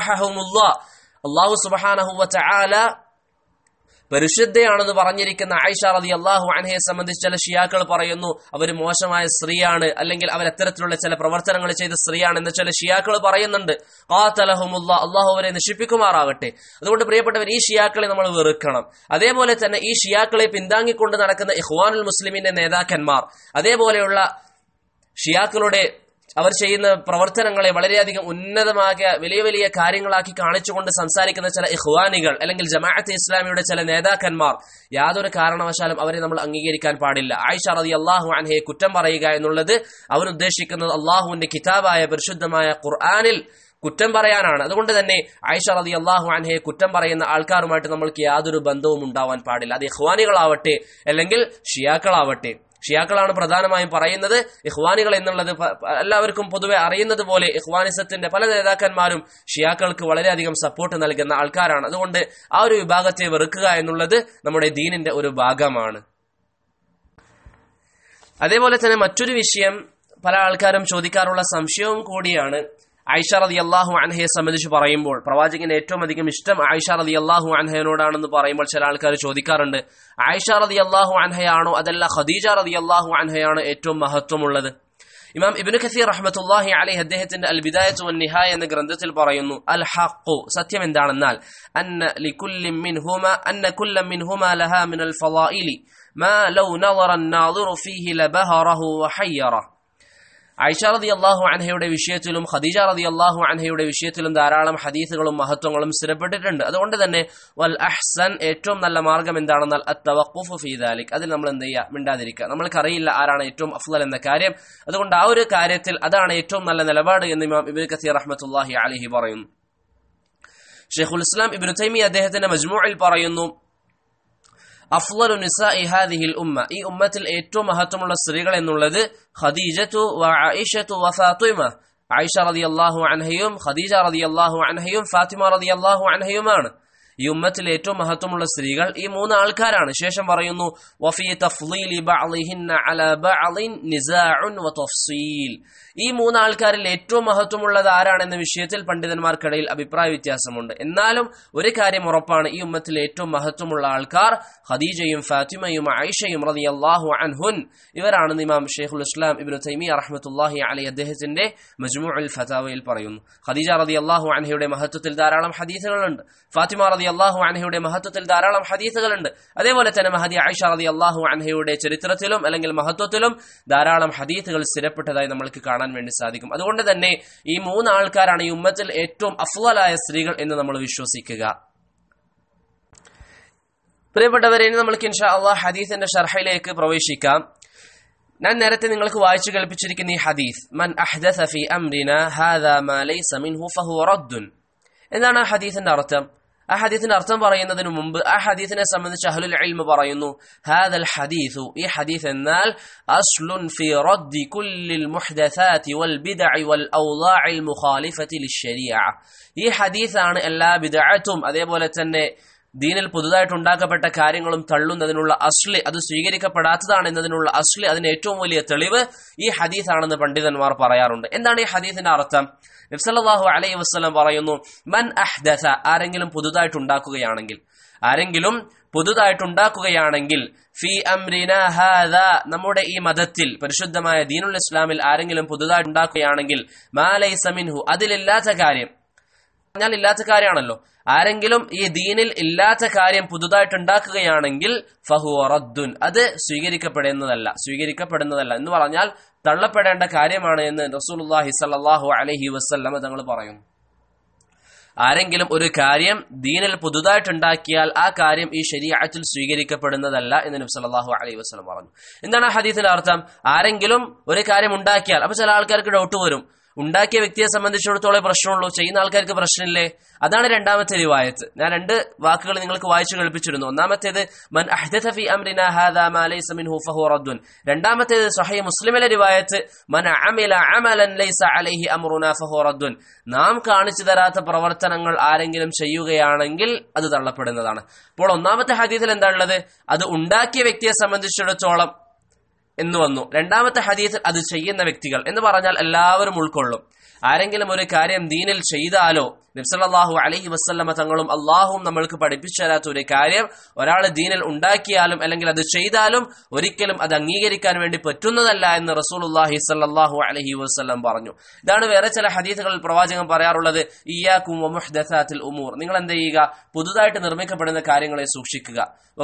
അള്ളാഹു സുബാനഹു വല പരിശുദ്ധയാണെന്ന് പറഞ്ഞിരിക്കുന്ന ആയിഷ റതി അള്ളാഹു അൻഹയെ സംബന്ധിച്ച് ചില ഷിയാക്കൾ പറയുന്നു അവർ മോശമായ സ്ത്രീയാണ് അല്ലെങ്കിൽ അവർ എത്തരത്തിലുള്ള ചില പ്രവർത്തനങ്ങൾ ചെയ്ത സ്ത്രീയാണ് എന്ന് ചില ഷിയാക്കൾ പറയുന്നുണ്ട് കാത്തലഹുമുല്ല അള്ളാഹു അവരെ നശിപ്പിക്കുമാറാകട്ടെ അതുകൊണ്ട് പ്രിയപ്പെട്ടവർ ഈ ഷിയാക്കളെ നമ്മൾ വെറുക്കണം അതേപോലെ തന്നെ ഈ ഷിയാക്കളെ പിന്താങ്ങിക്കൊണ്ട് നടക്കുന്ന ഇഹ്വാനുൽ മുസ്ലിമിന്റെ നേതാക്കന്മാർ അതേപോലെയുള്ള ഷിയാക്കളുടെ അവർ ചെയ്യുന്ന പ്രവർത്തനങ്ങളെ വളരെയധികം ഉന്നതമായ വലിയ വലിയ കാര്യങ്ങളാക്കി കാണിച്ചുകൊണ്ട് സംസാരിക്കുന്ന ചില ഇഹ്വാനികൾ അല്ലെങ്കിൽ ജമാഅത്ത് ഇസ്ലാമിയുടെ ചില നേതാക്കന്മാർ യാതൊരു കാരണവശാലും അവരെ നമ്മൾ അംഗീകരിക്കാൻ പാടില്ല ആയിഷ റതി അള്ളാഹു അൻഹയെ കുറ്റം പറയുക എന്നുള്ളത് അവരുദ്ദേശിക്കുന്നത് അള്ളാഹുവിന്റെ കിതാബായ പരിശുദ്ധമായ ഖുർആാനിൽ കുറ്റം പറയാനാണ് അതുകൊണ്ട് തന്നെ ആയിഷ റതി അള്ളാഹു അൻഹയെ കുറ്റം പറയുന്ന ആൾക്കാരുമായിട്ട് നമ്മൾക്ക് യാതൊരു ബന്ധവും ഉണ്ടാവാൻ പാടില്ല അത് ഇഹ്വാനികളാവട്ടെ അല്ലെങ്കിൽ ഷിയാക്കളാവട്ടെ ഷിയാക്കളാണ് പ്രധാനമായും പറയുന്നത് ഇഹ്വാനികൾ എന്നുള്ളത് പ- പ- എല്ലാവർക്കും പൊതുവെ അറിയുന്നത് പോലെ ഇഹ്വാനിസത്തിന്റെ പല നേതാക്കന്മാരും ഷിയാക്കൾക്ക് വളരെയധികം സപ്പോർട്ട് നൽകുന്ന ആൾക്കാരാണ് അതുകൊണ്ട് ആ ഒരു വിഭാഗത്തെ വെറുക്കുക എന്നുള്ളത് നമ്മുടെ ദീനിന്റെ ഒരു ഭാഗമാണ് അതേപോലെ തന്നെ മറ്റൊരു വിഷയം പല ആൾക്കാരും ചോദിക്കാറുള്ള സംശയവും കൂടിയാണ് ആയിഷ റതി അള്ളാഹു അൻഹയെ സംബന്ധിച്ച് പറയുമ്പോൾ പ്രവാചകന് ഏറ്റവും അധികം ഇഷ്ടം ആയിഷ റതി അള്ളാഹു അൻഹയോടാണെന്ന് പറയുമ്പോൾ ചില ആൾക്കാർ ചോദിക്കാറുണ്ട് ആയിഷ റതി അള്ളാഹു അൻഹയാണോ അതല്ല ഖദീജ റതി അള്ളാഹു അൻഹയാണോ ഏറ്റവും മഹത്വമുള്ളത് ഇമാം ഇബ്നു കസീർ റഹ്മത്തുള്ളാഹി അലൈഹി അദ്ദേഹത്തിന്റെ അൽ ബിദായത്തു വൻ നിഹായ എന്ന ഗ്രന്ഥത്തിൽ പറയുന്നു അൽ ഹഖു സത്യം എന്താണെന്നാൽ അന്ന ലികുല്ലി മിൻഹുമ അന്ന കുല്ല മിൻഹുമ ലഹാ മിനൽ ഫളായിലി മാ ലൗ നളറ الناظر فيه لبهره وحيره ഐഷ റതി അള്ളാഹു അൻഹയുടെ വിഷയത്തിലും ഖദീജ റതി അള്ളാഹു അൻഹയുടെ വിഷയത്തിലും ധാരാളം ഹദീസുകളും മഹത്വങ്ങളും സ്ഥിരപ്പെട്ടിട്ടുണ്ട് അതുകൊണ്ട് തന്നെ വൽ അഹ്സൻ ഏറ്റവും നല്ല മാർഗം എന്താണെന്നാൽ അത്തവഖുഫു ഫീ ദാലിക് അതിൽ നമ്മൾ എന്ത് ചെയ്യുക മിണ്ടാതിരിക്കുക നമ്മൾക്കറിയില്ല ആരാണ് ഏറ്റവും അഫ്ലൽ എന്ന കാര്യം അതുകൊണ്ട് ആ ഒരു കാര്യത്തിൽ അതാണ് ഏറ്റവും നല്ല നിലപാട് എന്ന് ഇമാം ഇബ്നു കസീർ റഹ്മത്തുള്ളാഹി അലൈഹി പറയുന്നു ഷെയ്ഖുൽ ഇസ്ലാം ഇബ്നു തൈമി അദ്ദേഹത്തിന്റെ മജ്മുഇൽ പറയുന്നു അഫ്ലലു നിസാഇ ഹാദിഹിൽ ഉമ്മ ഈ ഉമ്മത്തിൽ ഏറ്റവും മഹത്വമുള്ള സ്ത്രീകൾ എന്നുള്ളത് ഖദീജത്തു വ ആയിഷത്തു വ ഫാത്തിമ ആയിഷ റളിയല്ലാഹു അൻഹയും ഖദീജ റളിയല്ലാഹു അൻഹയും ഫാത്തിമ റളിയല്ലാഹു അൻഹയുമാണ് ഈ ഉമ്മത്തിൽ ഏറ്റവും മഹത്വമുള്ള സ്ത്രീകൾ ഈ മൂന്ന് ആൾക്കാരാണ് ശേഷം പറയുന്നു വഫി തഫ്ളീലി ബഅളിഹിന്ന അലാ ബഅളിൻ നിസാഉൻ വ തഫ്സീൽ ഈ മൂന്ന് ആൾക്കാരിൽ ഏറ്റവും മഹത്വമുള്ളത് ആരാണെന്ന വിഷയത്തിൽ പണ്ഡിതന്മാർക്കിടയിൽ അഭിപ്രായ വ്യത്യാസമുണ്ട് എന്നാലും ഒരു കാര്യം ഉറപ്പാണ് ഈ ഉമ്മത്തിൽ ഏറ്റവും മഹത്വമുള്ള ആൾക്കാർ ഖദീജയും ഫാത്തിമയും ആയിഷയും റളിയല്ലാഹു അൻഹുൻ ഇവരാണ് ഇമാം ഷെയ്ഖുൽ ഇസ്ലാം ഇബ്നു തൈമിയ റഹ്മത്തുള്ളാഹി അലൈഹി അദ്ദേഹത്തിന്റെ മജ്മുഉൽ ഫതാവയിൽ പറയുന്നു ഖദീജ റളിയല്ലാഹു അൻഹയുടെ മഹത്വത്തിൽ ധാരാളം ഹദീസുകളുണ്ട് ഫാത്തിമ റളിയല്ലാഹു അൻഹയുടെ മഹത്വത്തിൽ ധാരാളം ഹദീസുകളുണ്ട് അതേപോലെ തന്നെ മഹദി ആയിഷ റളിയല്ലാഹു അൻഹയുടെ ചരിത്രത്തിലും അല്ലെങ്കിൽ മഹത്വത്തിലും ധാരാളം ഹദീസുകൾ സ്ഥിരപ്പെട്ടതായി നമ്മൾക്ക് കാണാൻ വേണ്ടി സാധിക്കും അതുകൊണ്ട് തന്നെ ഈ മൂന്ന് ആൾക്കാരാണ് ഈ ഉമ്മത്തിൽ ഏറ്റവും അഫ്വലായ സ്ത്രീകൾ എന്ന് നമ്മൾ വിശ്വസിക്കുക പ്രിയപ്പെട്ടവരെ ഇനി നമ്മൾക്ക് ഇൻഷാ അള്ളാഹ് ഹദീസിന്റെ ഷർഹയിലേക്ക് പ്രവേശിക്കാം ഞാൻ നേരത്തെ നിങ്ങൾക്ക് വായിച്ചു കേൾപ്പിച്ചിരിക്കുന്ന ഈ ഹദീസ് മൻ അഹ്ദസ ഫി അംരിന ഹാദാ മാ ലൈസ മിൻഹു ഫഹുവ റദ്ദുൻ എന്താണ് ആ ഹദീസിന്റെ അർത്ഥം ആ ഹദീസിന്റെ അർത്ഥം പറയുന്നതിന് മുമ്പ് ആ ഹദീസിനെ സംബന്ധിച്ച് അഹ്ലുൽ ഇൽമ പറയുന്നു ഹാദൽ ഹദീസു ഈ ഹദീസ് എന്നാൽ അസ്ലുൻ ഫി റദ്ദി കുല്ലിൽ മുഹ്ദസാതി വൽ ബിദ്അ വൽ ഔളാഇൽ മുഖാലിഫതി ലിശ്ശരീഅ ഈ ഹദീസാണ് എല്ലാ ബിദ്അത്തും അതേപോലെ തന്നെ ദീനിൽ പുതുതായിട്ട് ഉണ്ടാക്കപ്പെട്ട കാര്യങ്ങളും തള്ളുന്നതിനുള്ള അസ്ലി അത് സ്വീകരിക്കപ്പെടാത്തതാണ് എന്നതിനുള്ള അസ്ലി അതിന് ഏറ്റവും വലിയ തെളിവ് ഈ ഹദീസാണെന്ന് പണ്ഡിതന്മാർ പറയാറുണ്ട് എന്താണ് ഈ ഹദീസിന്റെ അർത്ഥം നബ്സല്ലാഹു അലൈഹി വസ്ലം പറയുന്നു മൻ അഹ്ദസ ആരെങ്കിലും പുതുതായിട്ട് ഉണ്ടാക്കുകയാണെങ്കിൽ ആരെങ്കിലും പുതുതായിട്ട് ഉണ്ടാക്കുകയാണെങ്കിൽ ഫി അംരിന ഹാദ നമ്മുടെ ഈ മതത്തിൽ പരിശുദ്ധമായ ദീനുൽ ഇസ്ലാമിൽ ആരെങ്കിലും പുതുതായിട്ട് ഉണ്ടാക്കുകയാണെങ്കിൽ മാലൈസ മിൻഹു അതിലില്ലാത്ത കാര്യം പറഞ്ഞാൽ ഇല്ലാത്ത കാര്യമാണല്ലോ ആരെങ്കിലും ഈ ദീനിൽ ഇല്ലാത്ത കാര്യം പുതുതായിട്ട് ഉണ്ടാക്കുകയാണെങ്കിൽ ഫഹു റദ്ദുൻ അത് സ്വീകരിക്കപ്പെടുന്നതല്ല സ്വീകരിക്കപ്പെടുന്നതല്ല എന്ന് പറഞ്ഞാൽ തള്ളപ്പെടേണ്ട കാര്യമാണ് എന്ന് റസൂലുള്ളാഹി സ്വല്ലല്ലാഹു അലൈഹി വസല്ലമ തങ്ങൾ പറയുന്നു ആരെങ്കിലും ഒരു കാര്യം ദീനിൽ പുതുതായിട്ട് ഉണ്ടാക്കിയാൽ ആ കാര്യം ഈ ശരീഅത്തിൽ സ്വീകരിക്കപ്പെടുന്നതല്ല എന്ന് നബി സല്ലല്ലാഹു അലൈഹി വസല്ലം പറഞ്ഞു എന്താണ് ആ ഹദീസിന്റെ അർത്ഥം ആരെങ്കിലും ഒരു കാര്യം ഉണ്ടാക്കിയാൽ അപ്പൊ ചില ആൾക്കാർക്ക് ഡൗട്ട് വരും ഉണ്ടാക്കിയ വ്യക്തിയെ സംബന്ധിച്ചിടത്തോളം പ്രശ്നമുള്ളൂ ചെയ്യുന്ന ആൾക്കാർക്ക് പ്രശ്നമില്ലേ അതാണ് രണ്ടാമത്തെ റിവായത്ത് ഞാൻ രണ്ട് വാക്കുകൾ നിങ്ങൾക്ക് വായിച്ചു കേൾപ്പിച്ചിരുന്നു ഒന്നാമത്തേത് മൻ അഹ്ദഥ ഫി അംരിന ഹാദാ മാ ലൈസ മിൻഹു ഫഹുവ റദ്ദുൻ രണ്ടാമത്തേത് സ്വഹീഹ് മുസ്ലിമിലെ റിവായത്ത് മൻ അമില അമലൻ ലൈസ അലൈഹി അംറുന ഫഹുവ റദ്ദുൻ നാം കാണിച്ചു തരാത്ത പ്രവർത്തനങ്ങൾ ആരെങ്കിലും ചെയ്യുകയാണെങ്കിൽ അത് തള്ളപ്പെടുന്നതാണ് അപ്പോൾ ഒന്നാമത്തെ ഹദീസിൽ എന്താ ഉള്ളത് അത് ഉണ്ടാക്കിയ വ്യക്തിയെ സംബന്ധിച്ചിടത്തോളം എന്ന് വന്നു രണ്ടാമത്തെ ഹദീസിൽ അത് ചെയ്യുന്ന വ്യക്തികൾ എന്ന് പറഞ്ഞാൽ എല്ലാവരും ഉൾക്കൊള്ളും ആരെങ്കിലും ഒരു കാര്യം ദീനിൽ ചെയ്താലോ നബ്സല്ലാഹു അലഹി വസ്ല്ലമ തങ്ങളും അള്ളാഹുവും നമ്മൾക്ക് പഠിപ്പിച്ചു തരാത്ത ഒരു കാര്യം ഒരാൾ ദീനിൽ ഉണ്ടാക്കിയാലും അല്ലെങ്കിൽ അത് ചെയ്താലും ഒരിക്കലും അത് അംഗീകരിക്കാൻ വേണ്ടി പറ്റുന്നതല്ല എന്ന് റസൂലുല്ലാഹി സല്ലാഹു അലഹി വസ്ല്ലം പറഞ്ഞു ഇതാണ് വേറെ ചില ഹദീസുകളിൽ പ്രവാചകൻ പറയാറുള്ളത് ഇയാക്കും മുഹ്ദസാത്തിൽ ഉമൂർ നിങ്ങൾ എന്ത് ചെയ്യുക പുതുതായിട്ട് നിർമ്മിക്കപ്പെടുന്ന കാര്യങ്ങളെ സൂക്ഷിക്കുക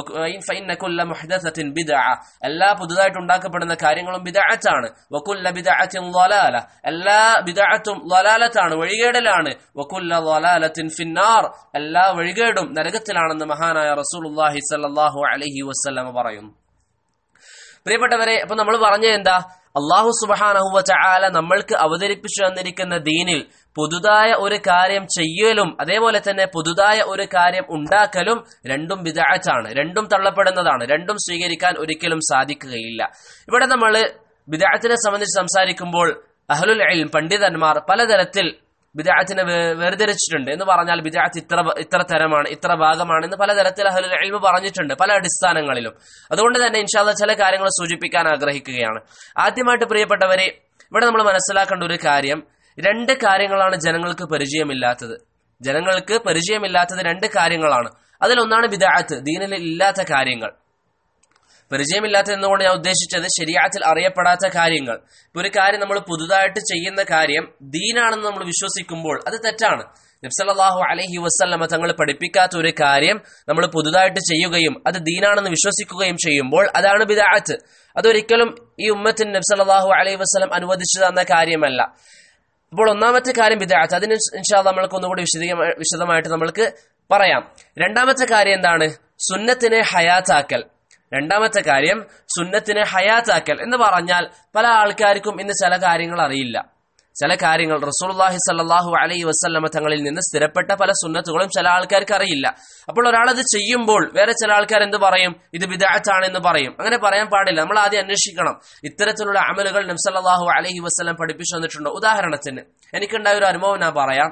എല്ലാ പുതുതായിട്ട് ഉണ്ടാക്കപ്പെടുന്ന കാര്യങ്ങളും ബിദഅത്താണ് വക്കുല്ല ബിദഅത്തിൻ ളലാല എല്ലാ ബിദഅത്തും ളലാലത്താണ് വഴികേടലാണ് വക്കുല്ല ളലാലത്തിൻ ഫിന്നാർ എല്ലാ വഴികേടും നരകത്തിലാണെന്ന് മഹാനായ റസൂലുള്ളാഹി സ്വല്ലല്ലാഹു അലൈഹി വസല്ലം പറയുന്നു പ്രിയപ്പെട്ടവരെ അപ്പൊ നമ്മൾ പറഞ്ഞത് എന്താ അള്ളാഹു സുബാനഹുവ ചാല നമ്മൾക്ക് അവതരിപ്പിച്ചു തന്നിരിക്കുന്ന ദീനിൽ പുതുതായ ഒരു കാര്യം ചെയ്യലും അതേപോലെ തന്നെ പുതുതായ ഒരു കാര്യം ഉണ്ടാക്കലും രണ്ടും വിദാറ്റാണ് രണ്ടും തള്ളപ്പെടുന്നതാണ് രണ്ടും സ്വീകരിക്കാൻ ഒരിക്കലും സാധിക്കുകയില്ല ഇവിടെ നമ്മൾ വിദാറ്റിനെ സംബന്ധിച്ച് സംസാരിക്കുമ്പോൾ അഹ്ലുൽ ഇൽം പണ്ഡിതന്മാർ പലതരത്തിൽ ബിദാത്തിനെ വേർതിരിച്ചിട്ടുണ്ട് എന്ന് പറഞ്ഞാൽ ബിദാത്ത് ഇത്ര ഇത്ര തരമാണ് ഇത്ര ഭാഗമാണ് എന്ന് പലതരത്തിൽ അഹ്ലുൽ ഇൽമ പറഞ്ഞിട്ടുണ്ട് പല അടിസ്ഥാനങ്ങളിലും അതുകൊണ്ട് തന്നെ ഇൻഷാല്ല ചില കാര്യങ്ങൾ സൂചിപ്പിക്കാൻ ആഗ്രഹിക്കുകയാണ് ആദ്യമായിട്ട് പ്രിയപ്പെട്ടവരെ ഇവിടെ നമ്മൾ മനസ്സിലാക്കേണ്ട ഒരു കാര്യം രണ്ട് കാര്യങ്ങളാണ് ജനങ്ങൾക്ക് പരിചയമില്ലാത്തത് ജനങ്ങൾക്ക് പരിചയമില്ലാത്തത് രണ്ട് കാര്യങ്ങളാണ് അതിലൊന്നാണ് ബിദാത്ത് ദീനിൽ ഇല്ലാത്ത കാര്യങ്ങൾ പരിചയമില്ലാത്ത എന്നുകൊണ്ട് ഞാൻ ഉദ്ദേശിച്ചത് ശരിയാത്തിൽ അറിയപ്പെടാത്ത കാര്യങ്ങൾ ഇപ്പൊ ഒരു കാര്യം നമ്മൾ പുതുതായിട്ട് ചെയ്യുന്ന കാര്യം ദീനാണെന്ന് നമ്മൾ വിശ്വസിക്കുമ്പോൾ അത് തെറ്റാണ് നബ്സല്ലാഹു അലഹി വസ്ല്ലമ തങ്ങൾ പഠിപ്പിക്കാത്ത ഒരു കാര്യം നമ്മൾ പുതുതായിട്ട് ചെയ്യുകയും അത് ദീനാണെന്ന് വിശ്വസിക്കുകയും ചെയ്യുമ്പോൾ അതാണ് ബിദാഅത്ത് അതൊരിക്കലും ഈ ഉമ്മത്തിന് നബ്സല്ലാഹു അലൈഹി വസ്ലം അനുവദിച്ചു തന്ന കാര്യമല്ല അപ്പോൾ ഒന്നാമത്തെ കാര്യം ബിദാഅത്ത് അതിന് ഇൻഷാ നമ്മൾക്ക് ഒന്നുകൂടി വിശദീകമായി വിശദമായിട്ട് നമ്മൾക്ക് പറയാം രണ്ടാമത്തെ കാര്യം എന്താണ് സുന്നത്തിനെ ഹയാത്താക്കൽ രണ്ടാമത്തെ കാര്യം സുന്നത്തിനെ ഹയാത്താക്കൽ എന്ന് പറഞ്ഞാൽ പല ആൾക്കാർക്കും ഇന്ന് ചില കാര്യങ്ങൾ അറിയില്ല ചില കാര്യങ്ങൾ റസൂൽഹി സല്ലാഹു അലൈഹി വസ്ല്ലമ തങ്ങളിൽ നിന്ന് സ്ഥിരപ്പെട്ട പല സുന്നത്തുകളും ചില ആൾക്കാർക്ക് അറിയില്ല അപ്പോൾ ഒരാൾ അത് ചെയ്യുമ്പോൾ വേറെ ചില ആൾക്കാർ എന്ത് പറയും ഇത് വിദാറ്റാണ് എന്ന് പറയും അങ്ങനെ പറയാൻ പാടില്ല നമ്മൾ ആദ്യം അന്വേഷിക്കണം ഇത്തരത്തിലുള്ള അമലുകൾ നബ്സല്ലാഹു അലൈഹി വസ്ലം പഠിപ്പിച്ചു തന്നിട്ടുണ്ടോ ഉദാഹരണത്തിന് എനിക്കുണ്ടായ ഒരു അനുഭവം ഞാൻ പറയാം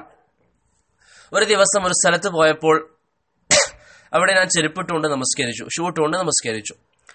ഒരു ദിവസം ഒരു സ്ഥലത്ത് പോയപ്പോൾ അവിടെ ഞാൻ ചെരുപ്പിട്ടുകൊണ്ട് നമസ്കരിച്ചു ഷൂട്ടുകൊണ്ട് നമസ്കരിച്ചു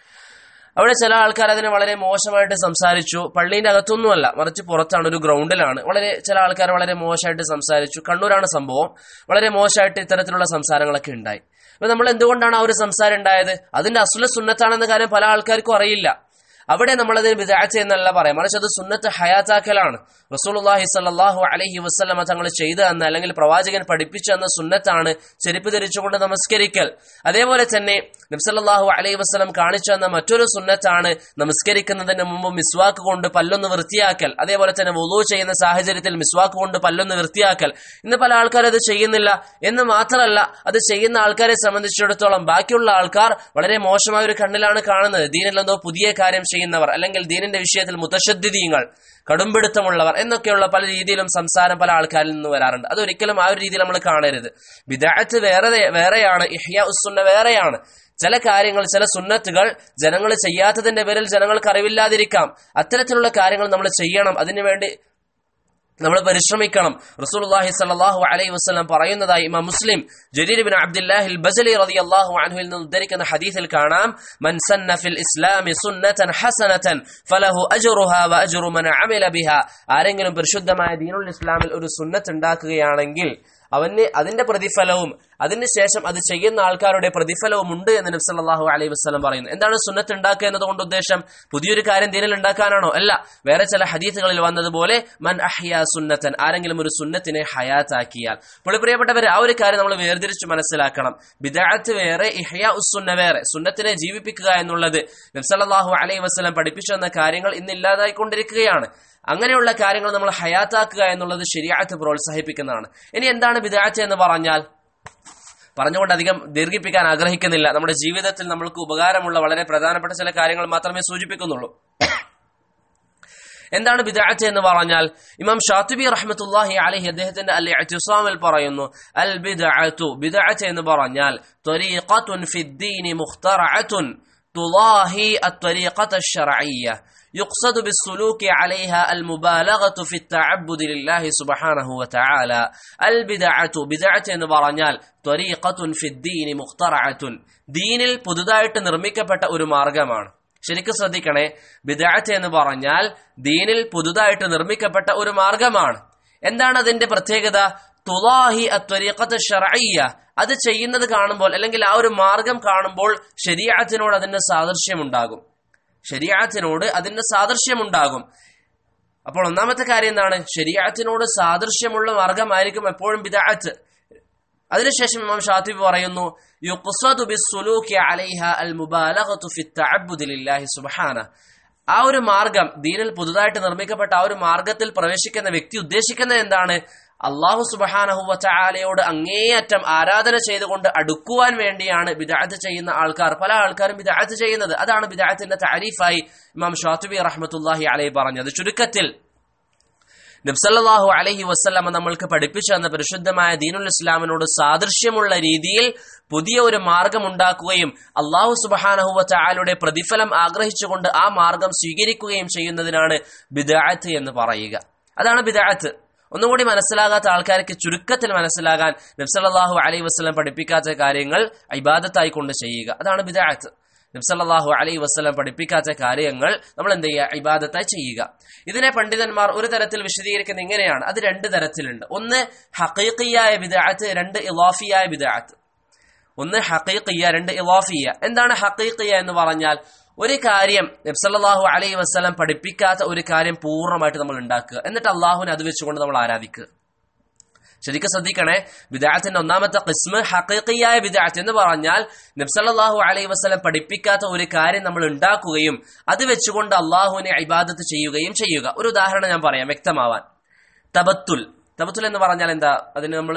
അവിടെ ചില ആൾക്കാർ അതിനെ വളരെ മോശമായിട്ട് സംസാരിച്ചു പള്ളീന്റെ അകത്തൊന്നുമല്ല മറിച്ച് പുറത്താണ് ഒരു ഗ്രൗണ്ടിലാണ് വളരെ ചില ആൾക്കാർ വളരെ മോശമായിട്ട് സംസാരിച്ചു കണ്ണൂരാണ് സംഭവം വളരെ മോശമായിട്ട് ഇത്തരത്തിലുള്ള സംസാരങ്ങളൊക്കെ ഉണ്ടായി അപ്പൊ നമ്മൾ എന്തുകൊണ്ടാണ് ആ ഒരു സംസാരം ഉണ്ടായത് അതിന്റെ അസുല സുന്നത്താണെന്ന കാര്യം പല ആൾക്കാർക്കും അറിയില്ല അവിടെ നമ്മളതിന് വിദാഴ്ച എന്നല്ല പറയാം മറിച്ച് അത് സുന്നത്ത് ഹയാത്താക്കലാണ് റസൂലുള്ളാഹി സല്ലല്ലാഹു അലൈഹി വസല്ലമ തങ്ങൾ ചെയ്തു തന്ന അല്ലെങ്കിൽ പ്രവാചകൻ പഠിപ്പിച്ചു തന്ന സുന്നത്താണ് ചെരുപ്പ് ധരിച്ചുകൊണ്ട് നമസ്കരിക്കൽ അതേപോലെ തന്നെ നബ്സല്ലാഹു അലൈഹി വസ്ലം കാണിച്ചു തന്ന മറ്റൊരു സുന്നത്താണ് നമസ്കരിക്കുന്നതിന് മുമ്പ് മിസ്വാക്ക് കൊണ്ട് പല്ലൊന്ന് വൃത്തിയാക്കൽ അതേപോലെ തന്നെ വുളു ചെയ്യുന്ന സാഹചര്യത്തിൽ മിസ്വാക്ക് കൊണ്ട് പല്ലൊന്ന് വൃത്തിയാക്കൽ ഇന്ന് പല ആൾക്കാർ അത് ചെയ്യുന്നില്ല എന്ന് മാത്രമല്ല അത് ചെയ്യുന്ന ആൾക്കാരെ സംബന്ധിച്ചിടത്തോളം ബാക്കിയുള്ള ആൾക്കാർ വളരെ മോശമായ ഒരു കണ്ണിലാണ് കാണുന്നത് ദീനിൽ എന്തോ പുതിയ കാര്യം ചെയ്യുന്നവർ അല്ലെങ്കിൽ ദീനിന്റെ വിഷയത്തിൽ മുതശദ്ദിദീങ്ങൾ കടുംപിടുത്തമുള്ളവർ എന്നൊക്കെയുള്ള പല രീതിയിലും സംസാരം പല ആൾക്കാരിൽ നിന്ന് വരാറുണ്ട് അതൊരിക്കലും ആ ഒരു രീതിയിൽ നമ്മൾ കാണരുത് വിദാഴത്ത് വേറെ വേറെയാണ് ഇഹ്യ ഉസുന്ന വേറെയാണ് ചില കാര്യങ്ങൾ ചില സുന്നത്തുകൾ ജനങ്ങൾ ചെയ്യാത്തതിന്റെ പേരിൽ ജനങ്ങൾക്ക് അറിവില്ലാതിരിക്കാം അത്തരത്തിലുള്ള കാര്യങ്ങൾ നമ്മൾ ചെയ്യണം അതിനുവേണ്ടി നമ്മൾ പരിശ്രമിക്കണം റസൂലുള്ളാഹി സ്വല്ലല്ലാഹു അലൈഹി വസല്ലം പറയുന്നതായി Imam Muslim Jarir bin Abdullahi ബസലി റളിയല്ലാഹു അൻഹുവിൽ നിന്ന് ഉദ്ധരിക്കുന്ന ഹദീസിൽ കാണാം മൻ സന്ന ഫിൽ ഇസ്ലാമി സുന്നതൻ ഹസനതൻ ഫലഹു അജ്റുഹാ വ അജ്റു മൻ അമില ബിഹാ ആരെങ്കിലും പരിശുദ്ധമായ ദീനുൽ ഇസ്ലാമിൽ ഒരു സുന്നത്ത് ഉണ്ടാക്കുകയാണെങ്കിൽ അവന് അതിന്റെ പ്രതിഫലവും അതിനുശേഷം അത് ചെയ്യുന്ന ആൾക്കാരുടെ പ്രതിഫലവും ഉണ്ട് എന്ന് നബ്സല്ലാഹു അലൈഹി വസ്ലം പറയുന്നു എന്താണ് സുന്നത്ത് ഉണ്ടാക്കുക എന്നതുകൊണ്ട് ഉദ്ദേശം പുതിയൊരു കാര്യം ദീനിൽ ഉണ്ടാക്കാനാണോ അല്ല വേറെ ചില ഹദീസുകളിൽ വന്നതുപോലെ മൻ അഹ്യ സുന്നത്തൻ ആരെങ്കിലും ഒരു സുന്നത്തിനെ ഹയാത്താക്കിയാൽ അപ്പോൾ പ്രിയപ്പെട്ടവർ ആ ഒരു കാര്യം നമ്മൾ വേർതിരിച്ച് മനസ്സിലാക്കണം ബിദാത്ത് വേറെ ഇഹ്യ ഉസുന്ന വേറെ സുന്നത്തിനെ ജീവിപ്പിക്കുക എന്നുള്ളത് നബ്സല്ലാഹു അലൈഹി വസ്ലം പഠിപ്പിച്ചു വന്ന കാര്യങ്ങൾ ഇന്ന് ഇല്ലാതായിക്കൊണ്ടിരിക്കുകയാണ് അങ്ങനെയുള്ള കാര്യങ്ങൾ നമ്മൾ ഹയാത്താക്കുക എന്നുള്ളത് ശരിയായിട്ട് പ്രോത്സാഹിപ്പിക്കുന്നതാണ് ഇനി എന്താണ് ബിദാറ്റ് എന്ന് പറഞ്ഞാൽ പറഞ്ഞുകൊണ്ട് അധികം ദീർഘിപ്പിക്കാൻ ആഗ്രഹിക്കുന്നില്ല നമ്മുടെ ജീവിതത്തിൽ നമ്മൾക്ക് ഉപകാരമുള്ള വളരെ പ്രധാനപ്പെട്ട ചില കാര്യങ്ങൾ മാത്രമേ സൂചിപ്പിക്കുന്നുള്ളൂ എന്താണ് ബിദാഅത്ത് എന്ന് പറഞ്ഞാൽ ഇമാം ഷാത്തിബി റഹ്മത്തുല്ലാഹി അലൈഹി അദ്ദേഹത്തിന്റെ അൽ ഇഅ്തിസാമിൽ പറയുന്നു അൽ ബിദഅത്തു ബിദഅത്ത് എന്ന് പറഞ്ഞാൽ ത്വരീഖത്തുൻ ഫിദ്ദീനി മുഖ്തറഅത്തുൻ തുളാഹി الطريقة الشرعية يقصد بالسلوك عليها المبالغة في التعبد لله سبحانه وتعالى البدعة بدعة എന്ന് പറഞ്ഞാൽ ത്വരീഖത്തുൻ في الدين مخترعة ദീനിൽ പുതുതായിട്ട് നിർമ്മിക്കപ്പെട്ട ഒരു മാർഗമാണ് ശരിക്കും ശ്രദ്ധിക്കണേ ബിദാറ്റ് എന്ന് പറഞ്ഞാൽ ദീനിൽ പുതുതായിട്ട് നിർമ്മിക്കപ്പെട്ട ഒരു മാർഗമാണ് എന്താണ് അതിന്റെ പ്രത്യേകത തുലാഹി അത്വരീഖത്ത് ഷറയ്യ അത് ചെയ്യുന്നത് കാണുമ്പോൾ അല്ലെങ്കിൽ ആ ഒരു മാർഗം കാണുമ്പോൾ ശരീഅത്തിനോട് അതിന്റെ സാദൃശ്യമുണ്ടാകും ശരീഅത്തിനോട് അതിന്റെ സാദൃശ്യമുണ്ടാകും അപ്പോൾ ഒന്നാമത്തെ കാര്യം എന്താണ് ശരീഅത്തിനോട് സാദൃശ്യമുള്ള മാർഗമായിരിക്കും എപ്പോഴും ബിദഅത്ത് അതിനുശേഷം ഇമാം ഷാത്തിബ് പറയുന്നു യുഖ്സദു ബിസ്സുലൂകി അലൈഹ അൽ മുബാലഗതു ഫി തഅബ്ബുദി ലില്ലാഹി സുബ്ഹാന ആ ഒരു മാർഗം ദീനിൽ പുതുതായിട്ട് നിർമ്മിക്കപ്പെട്ട ആ ഒരു മാർഗത്തിൽ പ്രവേശിക്കുന്ന വ്യക്തി ഉദ്ദേശിക്കുന്നത് എന്താണ് അള്ളാഹു സുബഹാനഹുവ ചാലയോട് അങ്ങേയറ്റം ആരാധന ചെയ്തുകൊണ്ട് അടുക്കുവാൻ വേണ്ടിയാണ് ബിദാഅത്ത് ചെയ്യുന്ന ആൾക്കാർ പല ആൾക്കാരും ബിദാഅത്ത് ചെയ്യുന്നത് അതാണ് ബിദാഅത്തിന്റെ താരീഫായി ഇമാം ഷാത്തുബി റഹ്മത്തുല്ലാഹി അലൈ പറഞ്ഞത് ചുരുക്കത്തിൽ നബ്സല്ലാഹു അലഹി വസ്ലമ നമ്മൾക്ക് പഠിപ്പിച്ചു തന്ന പരിശുദ്ധമായ ദീനുൽ ഇസ്ലാമിനോട് സാദൃശ്യമുള്ള രീതിയിൽ പുതിയ ഒരു മാർഗം ഉണ്ടാക്കുകയും അള്ളാഹു സുബഹാനഹുവ ചായാലുടെ പ്രതിഫലം ആഗ്രഹിച്ചുകൊണ്ട് ആ മാർഗം സ്വീകരിക്കുകയും ചെയ്യുന്നതിനാണ് ബിദാഅത്ത് എന്ന് പറയുക അതാണ് ബിദാഅത്ത് ഒന്നുകൂടി മനസ്സിലാകാത്ത ആൾക്കാർക്ക് ചുരുക്കത്തിൽ മനസ്സിലാകാൻ നബ്സല്ലാഹു അലൈഹി വസ്ലം പഠിപ്പിക്കാത്ത കാര്യങ്ങൾ ഇബാദത്തായി കൊണ്ട് ചെയ്യുക അതാണ് ബിദാഅത്ത് നബ്സല്ലാഹു അലൈഹി വസ്ലം പഠിപ്പിക്കാത്ത കാര്യങ്ങൾ നമ്മൾ എന്ത് ചെയ്യുക ഇബാദത്തായി ചെയ്യുക ഇതിനെ പണ്ഡിതന്മാർ ഒരു തരത്തിൽ വിശദീകരിക്കുന്നത് ഇങ്ങനെയാണ് അത് രണ്ട് തരത്തിലുണ്ട് ഒന്ന് ഹക്കീഖിയായ ബിദാഅത്ത് രണ്ട് ഇലാഫിയായ ബിദാഅത്ത് ഒന്ന് ഹക്കീഖിയ രണ്ട് ഇലാഫിയ എന്താണ് ഹക്കീഖിയ എന്ന് പറഞ്ഞാൽ ഒരു കാര്യം നബ്സല്ലാഹു അലൈഹി വസ്ലം പഠിപ്പിക്കാത്ത ഒരു കാര്യം പൂർണ്ണമായിട്ട് നമ്മൾ ഉണ്ടാക്കുക എന്നിട്ട് അള്ളാഹുവിനെ അത് വെച്ചുകൊണ്ട് നമ്മൾ ആരാധിക്കുക ശരിക്കും ശ്രദ്ധിക്കണേ ബിദാത്തിന്റെ ഒന്നാമത്തെ കിസ്മ് ഹക്കീഖിയായ ബിദാത്ത് എന്ന് പറഞ്ഞാൽ നബ്സല്ലാഹു അലൈഹി വസ്ലം പഠിപ്പിക്കാത്ത ഒരു കാര്യം നമ്മൾ ഉണ്ടാക്കുകയും അത് വെച്ചുകൊണ്ട് അള്ളാഹുവിനെ ഇബാദത്ത് ചെയ്യുകയും ചെയ്യുക ഒരു ഉദാഹരണം ഞാൻ പറയാം വ്യക്തമാവാൻ തബത്തുൽ തബത്തുൽ എന്ന് പറഞ്ഞാൽ എന്താ അതിന് നമ്മൾ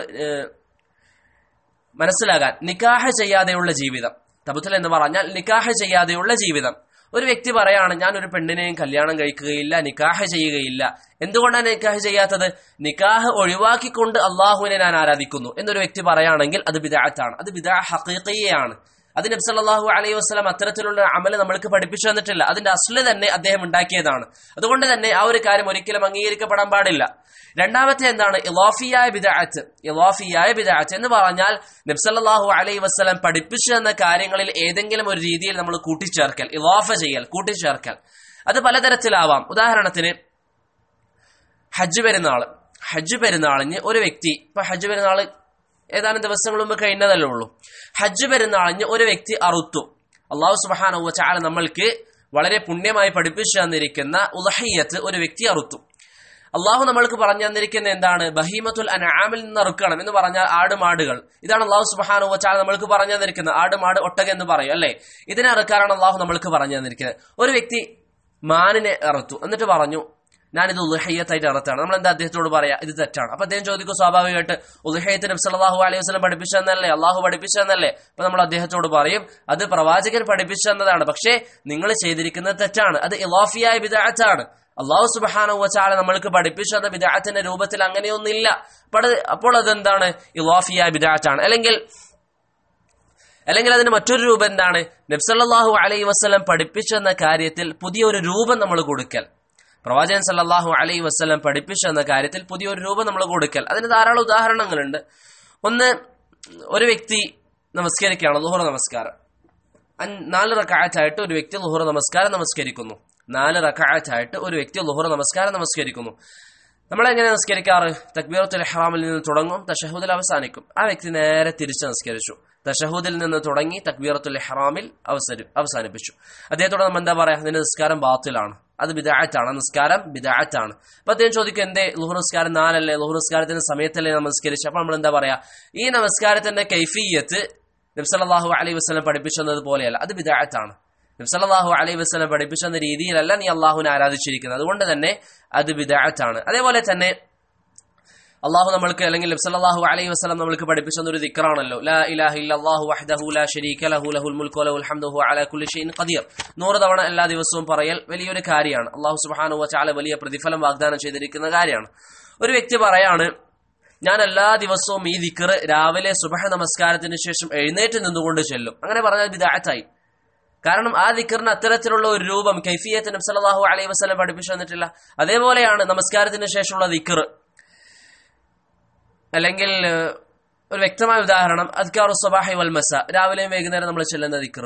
മനസ്സിലാകാൻ നിക്കാഹ് ചെയ്യാതെയുള്ള ജീവിതം തബത്തുൽ എന്ന് പറഞ്ഞാൽ നിക്കാഹ് ചെയ്യാതെയുള്ള ജീവിതം ഒരു വ്യക്തി പറയാണ് ഞാൻ ഒരു പെണ്ണിനെയും കല്യാണം കഴിക്കുകയില്ല നിക്കാഹ് ചെയ്യുകയില്ല എന്തുകൊണ്ടാണ് നിക്കാഹ് ചെയ്യാത്തത് നിക്കാഹ് ഒഴിവാക്കിക്കൊണ്ട് അള്ളാഹുവിനെ ഞാൻ ആരാധിക്കുന്നു എന്നൊരു വ്യക്തി പറയുകയാണെങ്കിൽ അത് ബിദാത്താണ് അത് ബിദാ ഹക്കീഖിയാണ് അത് നബ്സല്ലാഹു അലൈഹി വസ്ലാം അത്തരത്തിലുള്ള അമല് നമ്മൾക്ക് പഠിപ്പിച്ചു തന്നിട്ടില്ല അതിന്റെ അസ്ല് തന്നെ അദ്ദേഹം ഉണ്ടാക്കിയതാണ് അതുകൊണ്ട് തന്നെ ആ ഒരു കാര്യം ഒരിക്കലും അംഗീകരിക്കപ്പെടാൻ പാടില്ല രണ്ടാമത്തെ എന്താണ് ഇലാഫിയായ ബിദാഅത്ത് ഇലാഫിയായ ബിദാഅത്ത് എന്ന് പറഞ്ഞാൽ നബ്സല്ലാഹു അലൈഹി വസ്ലം പഠിപ്പിച്ചു തന്ന കാര്യങ്ങളിൽ ഏതെങ്കിലും ഒരു രീതിയിൽ നമ്മൾ കൂട്ടിച്ചേർക്കൽ ഇലാഫ ചെയ്യൽ കൂട്ടിച്ചേർക്കൽ അത് പലതരത്തിലാവാം ഉദാഹരണത്തിന് ഹജ്ജ് പെരുന്നാള് ഹജ്ജ് പെരുന്നാളിന് ഒരു വ്യക്തി ഇപ്പൊ ഹജ്ജ് പെരുന്നാള് ഏതാനും ദിവസങ്ങൾ മുമ്പ് കഴിഞ്ഞതല്ലേ ഉള്ളൂ ഹജ്ജ് പെരുന്നാളിന് ഒരു വ്യക്തി അറുത്തു അള്ളാഹു സുബാന ചാല നമ്മൾക്ക് വളരെ പുണ്യമായി പഠിപ്പിച്ചു തന്നിരിക്കുന്ന ഉദഹയ്യത്ത് ഒരു വ്യക്തി അറുത്തു അള്ളാഹു നമ്മൾക്ക് പറഞ്ഞു തന്നിരിക്കുന്ന എന്താണ് ബഹീമത്തുൽ അനാമിൽ നിന്ന് അറുക്കണം എന്ന് പറഞ്ഞാൽ ആടുമാടുകൾ ഇതാണ് അള്ളാഹു സുബാനു വച്ചാൽ നമ്മൾക്ക് പറഞ്ഞു തന്നിരിക്കുന്നത് ആടുമാട് ഒട്ടക എന്ന് പറയും അല്ലെ ഇതിനെ അറുക്കാനാണ് അള്ളാഹു നമ്മൾക്ക് പറഞ്ഞു തന്നിരിക്കുന്നത് ഒരു വ്യക്തി മാനിനെ അറുത്തു എന്നിട്ട് പറഞ്ഞു ഞാനിത് ഉദഹയ്യത്തായിട്ട് അറുത്താണ് നമ്മൾ എന്താ അദ്ദേഹത്തോട് പറയാ ഇത് തെറ്റാണ് അപ്പൊ അദ്ദേഹം ചോദിക്കും സ്വാഭാവികമായിട്ട് ഉദഹയ്യത്ത് നബ്സല്ലാഹു അലൈഹി വസ്ലം പഠിപ്പിച്ചു തന്നല്ലേ അള്ളാഹു പഠിപ്പിച്ചു തന്നല്ലേ അപ്പൊ നമ്മൾ അദ്ദേഹത്തോട് പറയും അത് പ്രവാചകൻ പഠിപ്പിച്ചു തന്നതാണ് പക്ഷേ നിങ്ങൾ ചെയ്തിരിക്കുന്നത് തെറ്റാണ് അത് ഇലാഫിയായ ബിദാറ്റാണ് അള്ളാഹു സുബാന വച്ചാല നമ്മൾക്ക് പഠിപ്പിച്ചു തന്ന ബിദാത്തിന്റെ രൂപത്തിൽ അങ്ങനെയൊന്നില്ല അപ്പോൾ അതെന്താണ് ഇലാഫിയായ ബിദാറ്റാണ് അല്ലെങ്കിൽ അല്ലെങ്കിൽ അതിന് മറ്റൊരു രൂപം എന്താണ് നബ്സല്ലാഹു അലൈഹി വസ്ലം പഠിപ്പിച്ചു തന്ന കാര്യത്തിൽ പുതിയൊരു രൂപം നമ്മൾ കൊടുക്കൽ പ്രവാചകൻ സല്ലാഹു അലൈഹി വസ്ലം പഠിപ്പിച്ചു എന്ന കാര്യത്തിൽ പുതിയൊരു രൂപം നമ്മൾ കൊടുക്കൽ അതിന് ധാരാളം ഉദാഹരണങ്ങളുണ്ട് ഒന്ന് ഒരു വ്യക്തി നമസ്കരിക്കുകയാണ് ലുഹുറ നമസ്കാരം നാല് റക്കായത്തായിട്ട് ഒരു വ്യക്തി ലുഹുറ നമസ്കാരം നമസ്കരിക്കുന്നു നാല് റക്കായത്തായിട്ട് ഒരു വ്യക്തി ലുഹുറ നമസ്കാരം നമസ്കരിക്കുന്നു നമ്മളെങ്ങനെ നമസ്കരിക്കാറ് തക്ബീറത്തുൽ ഇഹ്റാമിൽ നിന്ന് തുടങ്ങും തഷഹൂദിൽ അവസാനിക്കും ആ വ്യക്തി നേരെ തിരിച്ച് നമസ്കരിച്ചു തഷഹൂദിൽ നിന്ന് തുടങ്ങി തക്ബീറത്തുൽ ഇഹ്റാമിൽ അവസരി അവസാനിപ്പിച്ചു അദ്ദേഹത്തോട് നമ്മൾ എന്താ പറയാ നിന്റെ നിസ്കാരം ബാത്തിലാണ് അത് ബിദാഅത്താണ് നിസ്കാരം ബിദാഅത്താണ് അപ്പൊ അദ്ദേഹം ചോദിക്കും എന്തേ ലുഹു നിസ്കാരം നാലല്ലേ ലുഹു നിസ്കാരത്തിന്റെ സമയത്തല്ലേ നമസ്കരിച്ചു അപ്പൊ നമ്മൾ എന്താ പറയാ ഈ നമസ്കാരത്തിന്റെ കൈഫിയത്ത് നബ്സല്ലാഹു അലൈഹി വസ്ലം പഠിപ്പിച്ചത് പോലെയല്ല അത് ബിദാഅത്താണ് നബ്സല്ലാഹു അലൈഹി വസ്ലം പഠിപ്പിച്ചെന്ന രീതിയിലല്ല നീ അള്ളാഹുവിനെ ആരാധിച്ചിരിക്കുന്നത് അതുകൊണ്ട് തന്നെ അത് ബിദാഅത്താണ് അതേപോലെ തന്നെ അള്ളാഹു നമ്മൾക്ക് അല്ലെങ്കിൽ നബ്സല്ലാഹു അലൈഹി വസ്ലം നമ്മൾക്ക് പഠിപ്പിച്ച ഒരു ദിക്റാണല്ലോ ലാ ഇലാഹ ഇല്ലല്ലാഹു വഹ്ദഹു ലാ ശരീക ലഹു ലഹുൽ മുൽക്കു വലഹുൽ ഹംദു വഹുവ അലാ കുല്ലി ഷൈഇൻ ഖദീർ നൂറ് തവണ എല്ലാ ദിവസവും പറയൽ വലിയൊരു കാര്യമാണ് അള്ളാഹു സുബ്ഹാനഹു വതആല വലിയ പ്രതിഫലം വാഗ്ദാനം ചെയ്തിരിക്കുന്ന കാര്യമാണ് ഒരു വ്യക്തി പറയാണ് ഞാൻ എല്ലാ ദിവസവും ഈ ദിക്ർ രാവിലെ സുബഹ നമസ്കാരത്തിന് ശേഷം എഴുന്നേറ്റ് നിന്നുകൊണ്ട് ചെല്ലും അങ്ങനെ പറഞ്ഞാൽ ബിദാഅത്തായി കാരണം ആ ദിക്കറിന് അത്തരത്തിലുള്ള ഒരു രൂപം കൈഫിയത്ത് നബ്സല്ലാഹു അലൈഹി വസ്ലം പഠിപ്പിച്ചു തന്നിട്ടില്ല അതേപോലെയാണ് നമസ്കാരത്തിന് ശേഷമുള്ള ദിക്കർ അല്ലെങ്കിൽ ഒരു വ്യക്തമായ ഉദാഹരണം അദ്കാറു സ്വബാഹി വൽ മസ രാവിലെയും വൈകുന്നേരം നമ്മൾ ചെല്ലുന്ന ദിക്കറുകൾ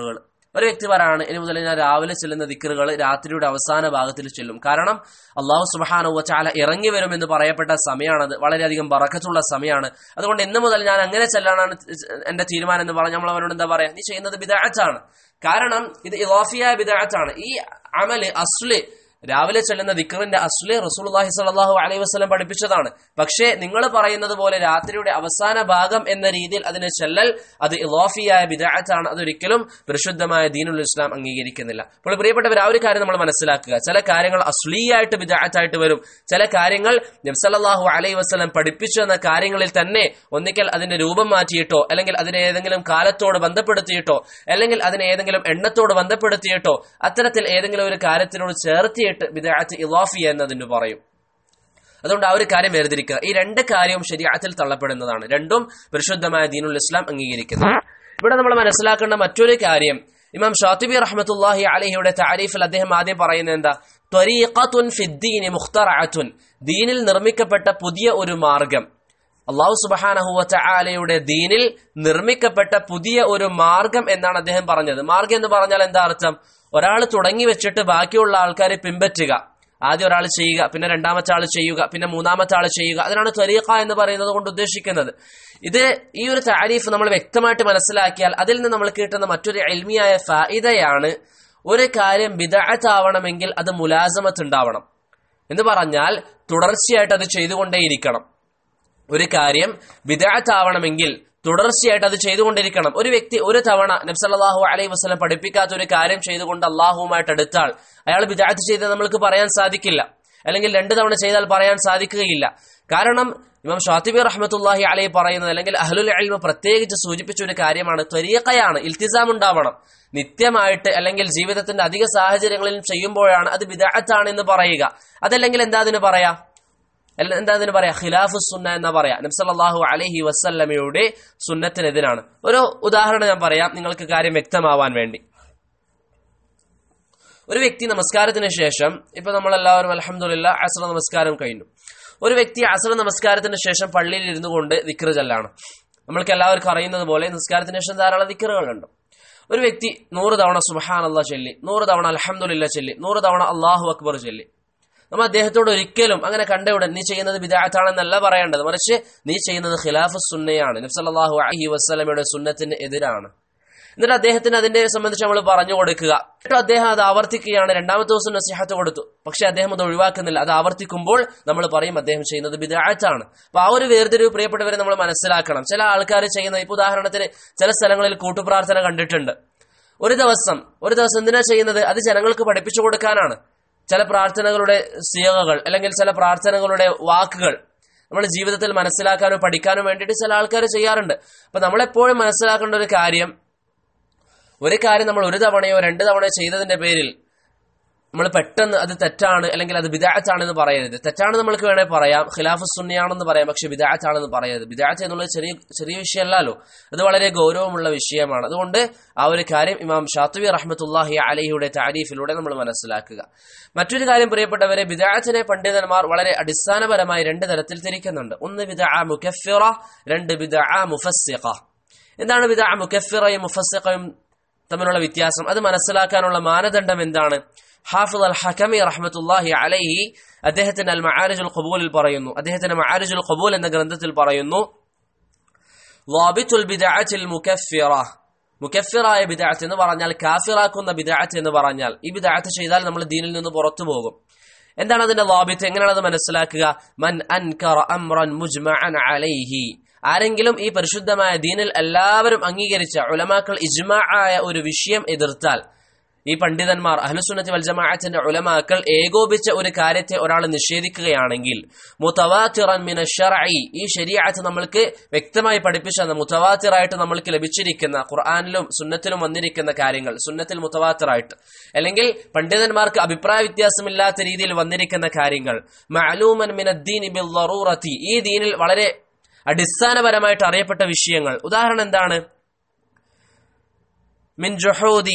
ഒരു വ്യക്തി പറയാണ് ഇനി മുതൽ ഞാൻ രാവിലെ ചെല്ലുന്ന ദിക്കറുകൾ രാത്രിയുടെ അവസാന ഭാഗത്തിൽ ചെല്ലും കാരണം അള്ളാഹു സുബാനുവ ചാല ഇറങ്ങി വരും എന്ന് പറയപ്പെട്ട സമയമാണത് വളരെയധികം ബറക്കത്തുള്ള സമയമാണ് അതുകൊണ്ട് ഇന്ന് മുതൽ ഞാൻ അങ്ങനെ ചെല്ലാനാണ് എന്റെ തീരുമാനം എന്ന് പറഞ്ഞ് നമ്മൾ അവനോട് എന്താ പറയാ നീ ചെയ്യുന്നത് ബിദാറ്റാണ് കാരണം ഇത് ഇവാഫിയായ ബിദാറ്റാണ് ഈ അമല് അസ്ല് രാവിലെ ചെല്ലുന്ന ദിക്കറിന്റെ അസ്ല് റസൂൽഹി സ്വല്ലല്ലാഹു അലൈഹി വസ്ലം പഠിപ്പിച്ചതാണ് പക്ഷേ നിങ്ങൾ പറയുന്നത് പോലെ രാത്രിയുടെ അവസാന ഭാഗം എന്ന രീതിയിൽ അതിനെ ചെല്ലൽ അത് ഇലോഫിയായ ബിദാറ്റാണ് അതൊരിക്കലും പരിശുദ്ധമായ ദീനുൽ ഇസ്ലാം അംഗീകരിക്കുന്നില്ല അപ്പോൾ പ്രിയപ്പെട്ടവർ ആ ഒരു കാര്യം നമ്മൾ മനസ്സിലാക്കുക ചില കാര്യങ്ങൾ അസ്ലീയായിട്ട് ബിദാറ്റായിട്ട് വരും ചില കാര്യങ്ങൾ നബ്സല്ലാഹു അലൈഹി വസ്ലം പഠിപ്പിച്ചു എന്ന കാര്യങ്ങളിൽ തന്നെ ഒന്നിക്കൽ അതിന്റെ രൂപം മാറ്റിയിട്ടോ അല്ലെങ്കിൽ അതിനെ ഏതെങ്കിലും കാലത്തോട് ബന്ധപ്പെടുത്തിയിട്ടോ അല്ലെങ്കിൽ അതിനെ ഏതെങ്കിലും എണ്ണത്തോട് ബന്ധപ്പെടുത്തിയിട്ടോ അത്തരത്തിൽ ഏതെങ്കിലും ഒരു കാര്യത്തിനോട് ചേർത്തി ആയിട്ട് ബിദാത്ത് ഇലാഫി എന്നതിന് പറയും അതുകൊണ്ട് ആ ഒരു കാര്യം വേർതിരിക്കുക ഈ രണ്ട് കാര്യവും ശരിയാത്തിൽ തള്ളപ്പെടുന്നതാണ് രണ്ടും പരിശുദ്ധമായ ദീനുൽ ഇസ്ലാം അംഗീകരിക്കുന്നു ഇവിടെ നമ്മൾ മനസ്സിലാക്കേണ്ട മറ്റൊരു കാര്യം ഇമാം ഷാത്തിബി റഹ്മത്തുല്ലാഹി അലഹിയുടെ താരീഫിൽ അദ്ദേഹം ആദ്യം പറയുന്നത് എന്താ ത്വരീഖത്തുൻ ഫിദ്ദീനി മുഖ്തറഅത്തുൻ ദീനിൽ നിർമ്മിക്കപ്പെട്ട പുതിയ ഒരു മാർഗം അള്ളാഹു സുബഹാനഹുവറ്റ ആലയുടെ ദീനിൽ നിർമ്മിക്കപ്പെട്ട പുതിയ ഒരു മാർഗം എന്നാണ് അദ്ദേഹം പറഞ്ഞത് മാർഗം എന്ന് പറഞ്ഞാൽ എന്താ അർത്ഥം ഒരാൾ തുടങ്ങി വെച്ചിട്ട് ബാക്കിയുള്ള ആൾക്കാരെ പിൻപറ്റുക ആദ്യം ഒരാൾ ചെയ്യുക പിന്നെ രണ്ടാമത്തെ ആൾ ചെയ്യുക പിന്നെ മൂന്നാമത്തെ ആൾ ചെയ്യുക അതിനാണ് ത്വരീഖ എന്ന് പറയുന്നത് കൊണ്ട് ഉദ്ദേശിക്കുന്നത് ഇത് ഈ ഒരു താരീഫ് നമ്മൾ വ്യക്തമായിട്ട് മനസ്സിലാക്കിയാൽ അതിൽ നിന്ന് നമ്മൾ കിട്ടുന്ന മറ്റൊരു എൽമിയായ ഫായിദയാണ് ഒരു കാര്യം ബിദഅത്താവണമെങ്കിൽ അത് മുലാസമത്ത് ഉണ്ടാവണം എന്ന് പറഞ്ഞാൽ തുടർച്ചയായിട്ട് അത് ചെയ്തുകൊണ്ടേയിരിക്കണം ഒരു കാര്യം വിദാത്താവണമെങ്കിൽ തുടർച്ചയായിട്ട് അത് ചെയ്തുകൊണ്ടിരിക്കണം ഒരു വ്യക്തി ഒരു തവണ നബ്സല്ലാഹു അലൈഹി വസ്ലം പഠിപ്പിക്കാത്ത ഒരു കാര്യം ചെയ്തുകൊണ്ട് അള്ളാഹുവുമായിട്ട് അടുത്താൽ അയാൾ വിദാത്ത് ചെയ്ത് നമ്മൾക്ക് പറയാൻ സാധിക്കില്ല അല്ലെങ്കിൽ രണ്ടു തവണ ചെയ്താൽ പറയാൻ സാധിക്കുകയില്ല കാരണം ഇമാം ഷാത്തിബി റഹ്മത്തുല്ലാഹി അലൈഹി പറയുന്നത് അല്ലെങ്കിൽ അഹ്ലുൽ അൽമ പ്രത്യേകിച്ച് സൂചിപ്പിച്ച ഒരു കാര്യമാണ് ത്വരീഖയാണ് ഇൽത്തിസാം ഉണ്ടാവണം നിത്യമായിട്ട് അല്ലെങ്കിൽ ജീവിതത്തിന്റെ അധിക സാഹചര്യങ്ങളിലും ചെയ്യുമ്പോഴാണ് അത് വിദാത്താണ് എന്ന് പറയുക അതല്ലെങ്കിൽ എന്താ അതിന് പറയാ എന്താ അതിന് പറയാ ഖിലാഫു സുന്ന എന്നാ പറയാ നബ്സല്ലാഹു അലഹി വസ്ല്ലമയുടെ സുന്നത്തിനെതിരാണ് ഒരു ഉദാഹരണം ഞാൻ പറയാം നിങ്ങൾക്ക് കാര്യം വ്യക്തമാവാൻ വേണ്ടി ഒരു വ്യക്തി നമസ്കാരത്തിന് ശേഷം ഇപ്പൊ നമ്മളെല്ലാവരും അലഹമുല്ല അസറ നമസ്കാരം കഴിഞ്ഞു ഒരു വ്യക്തി അസറ നമസ്കാരത്തിന് ശേഷം പള്ളിയിൽ ഇരുന്നു കൊണ്ട് ദിക്റ് ചെല്ലാണ് നമ്മൾക്ക് എല്ലാവർക്കും അറിയുന്നത് പോലെ നമസ്കാരത്തിന് ശേഷം ധാരാളം ദിക്കറുകളുണ്ട് ഒരു വ്യക്തി നൂറ് തവണ സുബഹാൻ അള്ളാഹ് ചൊല്ലി നൂറ് തവണ അലഹമുല്ല ചൊല്ലി നൂറ് തവണ അള്ളാഹു അക്ബർ ചൊല്ലി നമ്മൾ അദ്ദേഹത്തോട് ഒരിക്കലും അങ്ങനെ കണ്ടയുടൻ നീ ചെയ്യുന്നത് ബിദാത്താണെന്നല്ല പറയേണ്ടത് മറിച്ച് നീ ചെയ്യുന്നത് ഖിലാഫ് സുന്നയാണ് നബ്സല്ലാഹു അഹി വസ്ലമയുടെ സുന്നത്തിന് എതിരാണ് എന്നിട്ട് അദ്ദേഹത്തിന് അതിനെ സംബന്ധിച്ച് നമ്മൾ പറഞ്ഞു കൊടുക്കുക എന്നിട്ട് അദ്ദേഹം അത് ആവർത്തിക്കുകയാണ് രണ്ടാമത്തെ ദിവസം നസിഹത്ത് കൊടുത്തു പക്ഷെ അദ്ദേഹം അത് ഒഴിവാക്കുന്നില്ല അത് ആവർത്തിക്കുമ്പോൾ നമ്മൾ പറയും അദ്ദേഹം ചെയ്യുന്നത് ബിദാറ്റാണ് അപ്പൊ ആ ഒരു വേർതിരിവ് പ്രിയപ്പെട്ടവരെ നമ്മൾ മനസ്സിലാക്കണം ചില ആൾക്കാർ ചെയ്യുന്ന ഇപ്പൊ ഉദാഹരണത്തിന് ചില സ്ഥലങ്ങളിൽ കൂട്ടുപ്രാർത്ഥന കണ്ടിട്ടുണ്ട് ഒരു ദിവസം ഒരു ദിവസം എന്തിനാ ചെയ്യുന്നത് അത് ജനങ്ങൾക്ക് പഠിപ്പിച്ചു കൊടുക്കാനാണ് ചില പ്രാർത്ഥനകളുടെ സിയകൾ അല്ലെങ്കിൽ ചില പ്രാർത്ഥനകളുടെ വാക്കുകൾ നമ്മൾ ജീവിതത്തിൽ മനസ്സിലാക്കാനോ പഠിക്കാനോ വേണ്ടിയിട്ട് ചില ആൾക്കാർ ചെയ്യാറുണ്ട് അപ്പൊ നമ്മളെപ്പോഴും മനസ്സിലാക്കേണ്ട ഒരു കാര്യം ഒരു കാര്യം നമ്മൾ ഒരു തവണയോ രണ്ട് തവണയോ ചെയ്തതിന്റെ പേരിൽ നമ്മൾ പെട്ടെന്ന് അത് തെറ്റാണ് അല്ലെങ്കിൽ അത് ബിദാറ്റാണെന്ന് പറയരുത് തെറ്റാണ് നമ്മൾക്ക് വേണേൽ പറയാം ഖിലാഫ് സുന്നിയാണെന്ന് പറയാം പക്ഷെ ബിദാറ്റാണെന്ന് പറയരുത് ബിദാറ്റ് എന്നുള്ളത് ചെറിയ ചെറിയ വിഷയമല്ലല്ലോ അത് വളരെ ഗൗരവമുള്ള വിഷയമാണ് അതുകൊണ്ട് ആ ഒരു കാര്യം ഇമാം ഷാത്തുവി റഹ്മത്തുല്ലാഹി അലഹിയുടെ താരീഫിലൂടെ നമ്മൾ മനസ്സിലാക്കുക മറ്റൊരു കാര്യം പ്രിയപ്പെട്ടവരെ ബിദാറ്റിനെ പണ്ഡിതന്മാർ വളരെ അടിസ്ഥാനപരമായി രണ്ട് തരത്തിൽ തിരിക്കുന്നുണ്ട് ഒന്ന് ബിദ മുക്കഫിറ രണ്ട് ബിദ മുഫസ്സിഖ എന്താണ് ബിദ മുക്കഫിറയും മുഫസ്സിഖയും തമ്മിലുള്ള വ്യത്യാസം അത് മനസ്സിലാക്കാനുള്ള മാനദണ്ഡം എന്താണ് ഹാഫിദ് അൽ ഹക്കമി റഹ്മത്തുല്ലാഹി അലൈഹി അദ്ദേഹത്തിന്റെ അൽ മആരിജുൽ ഖബൂലിൽ പറയുന്നു അദ്ദേഹത്തിന്റെ മആരിജുൽ ഖബൂൽ എന്ന ഗ്രന്ഥത്തിൽ പറയുന്നു ളാബിത്തുൽ ബിദഅത്തിൽ മുകഫിറ മുകഫിറായ ബിദഅത്ത് എന്ന് പറഞ്ഞാൽ കാഫിറാക്കുന്ന ബിദഅത്ത് എന്ന് പറഞ്ഞാൽ ഈ ബിദഅത്ത് ചെയ്താൽ നമ്മൾ ദീനിൽ നിന്ന് പുറത്തു പോകും എന്താണ് അതിന്റെ ലാബിത്ത് എങ്ങനെയാണ് അത് മനസ്സിലാക്കുക മൻ അൻകറ അംറൻ മുജ്മഅൻ അലൈഹി ആരെങ്കിലും ഈ പരിശുദ്ധമായ ദീനിൽ എല്ലാവരും അംഗീകരിച്ച ഉലമാക്കൾ ഇജ്മാ ആയ ഒരു വിഷയം എതിർത്താൽ ഈ പണ്ഡിതന്മാർ അഹ്ലുസുന്നത്തി വൽജമാഅത്തിന്റെ ഉലമാക്കൾ ഏകോപിച്ച ഒരു കാര്യത്തെ ഒരാൾ നിഷേധിക്കുകയാണെങ്കിൽ മുത്തവാത്തിറൻ മിന ഷർഈ ഈ ശരീഅത്ത് നമ്മൾക്ക് വ്യക്തമായി പഠിപ്പിച്ച മുത്തവാത്തിറായിട്ട് നമ്മൾക്ക് ലഭിച്ചിരിക്കുന്ന ഖുർആനിലും സുന്നത്തിലും വന്നിരിക്കുന്ന കാര്യങ്ങൾ സുന്നത്തിൽ മുത്തവാത്തിറായിട്ട് അല്ലെങ്കിൽ പണ്ഡിതന്മാർക്ക് അഭിപ്രായ വ്യത്യാസമില്ലാത്ത രീതിയിൽ വന്നിരിക്കുന്ന കാര്യങ്ങൾ മഅലൂമൻ മിന ദീനി ബിൽ ളറൂറത്തി ഈ ദീനിൽ വളരെ അടിസ്ഥാനപരമായിട്ട് അറിയപ്പെട്ട വിഷയങ്ങൾ ഉദാഹരണം എന്താണ് മിൻ ജുഹൂദി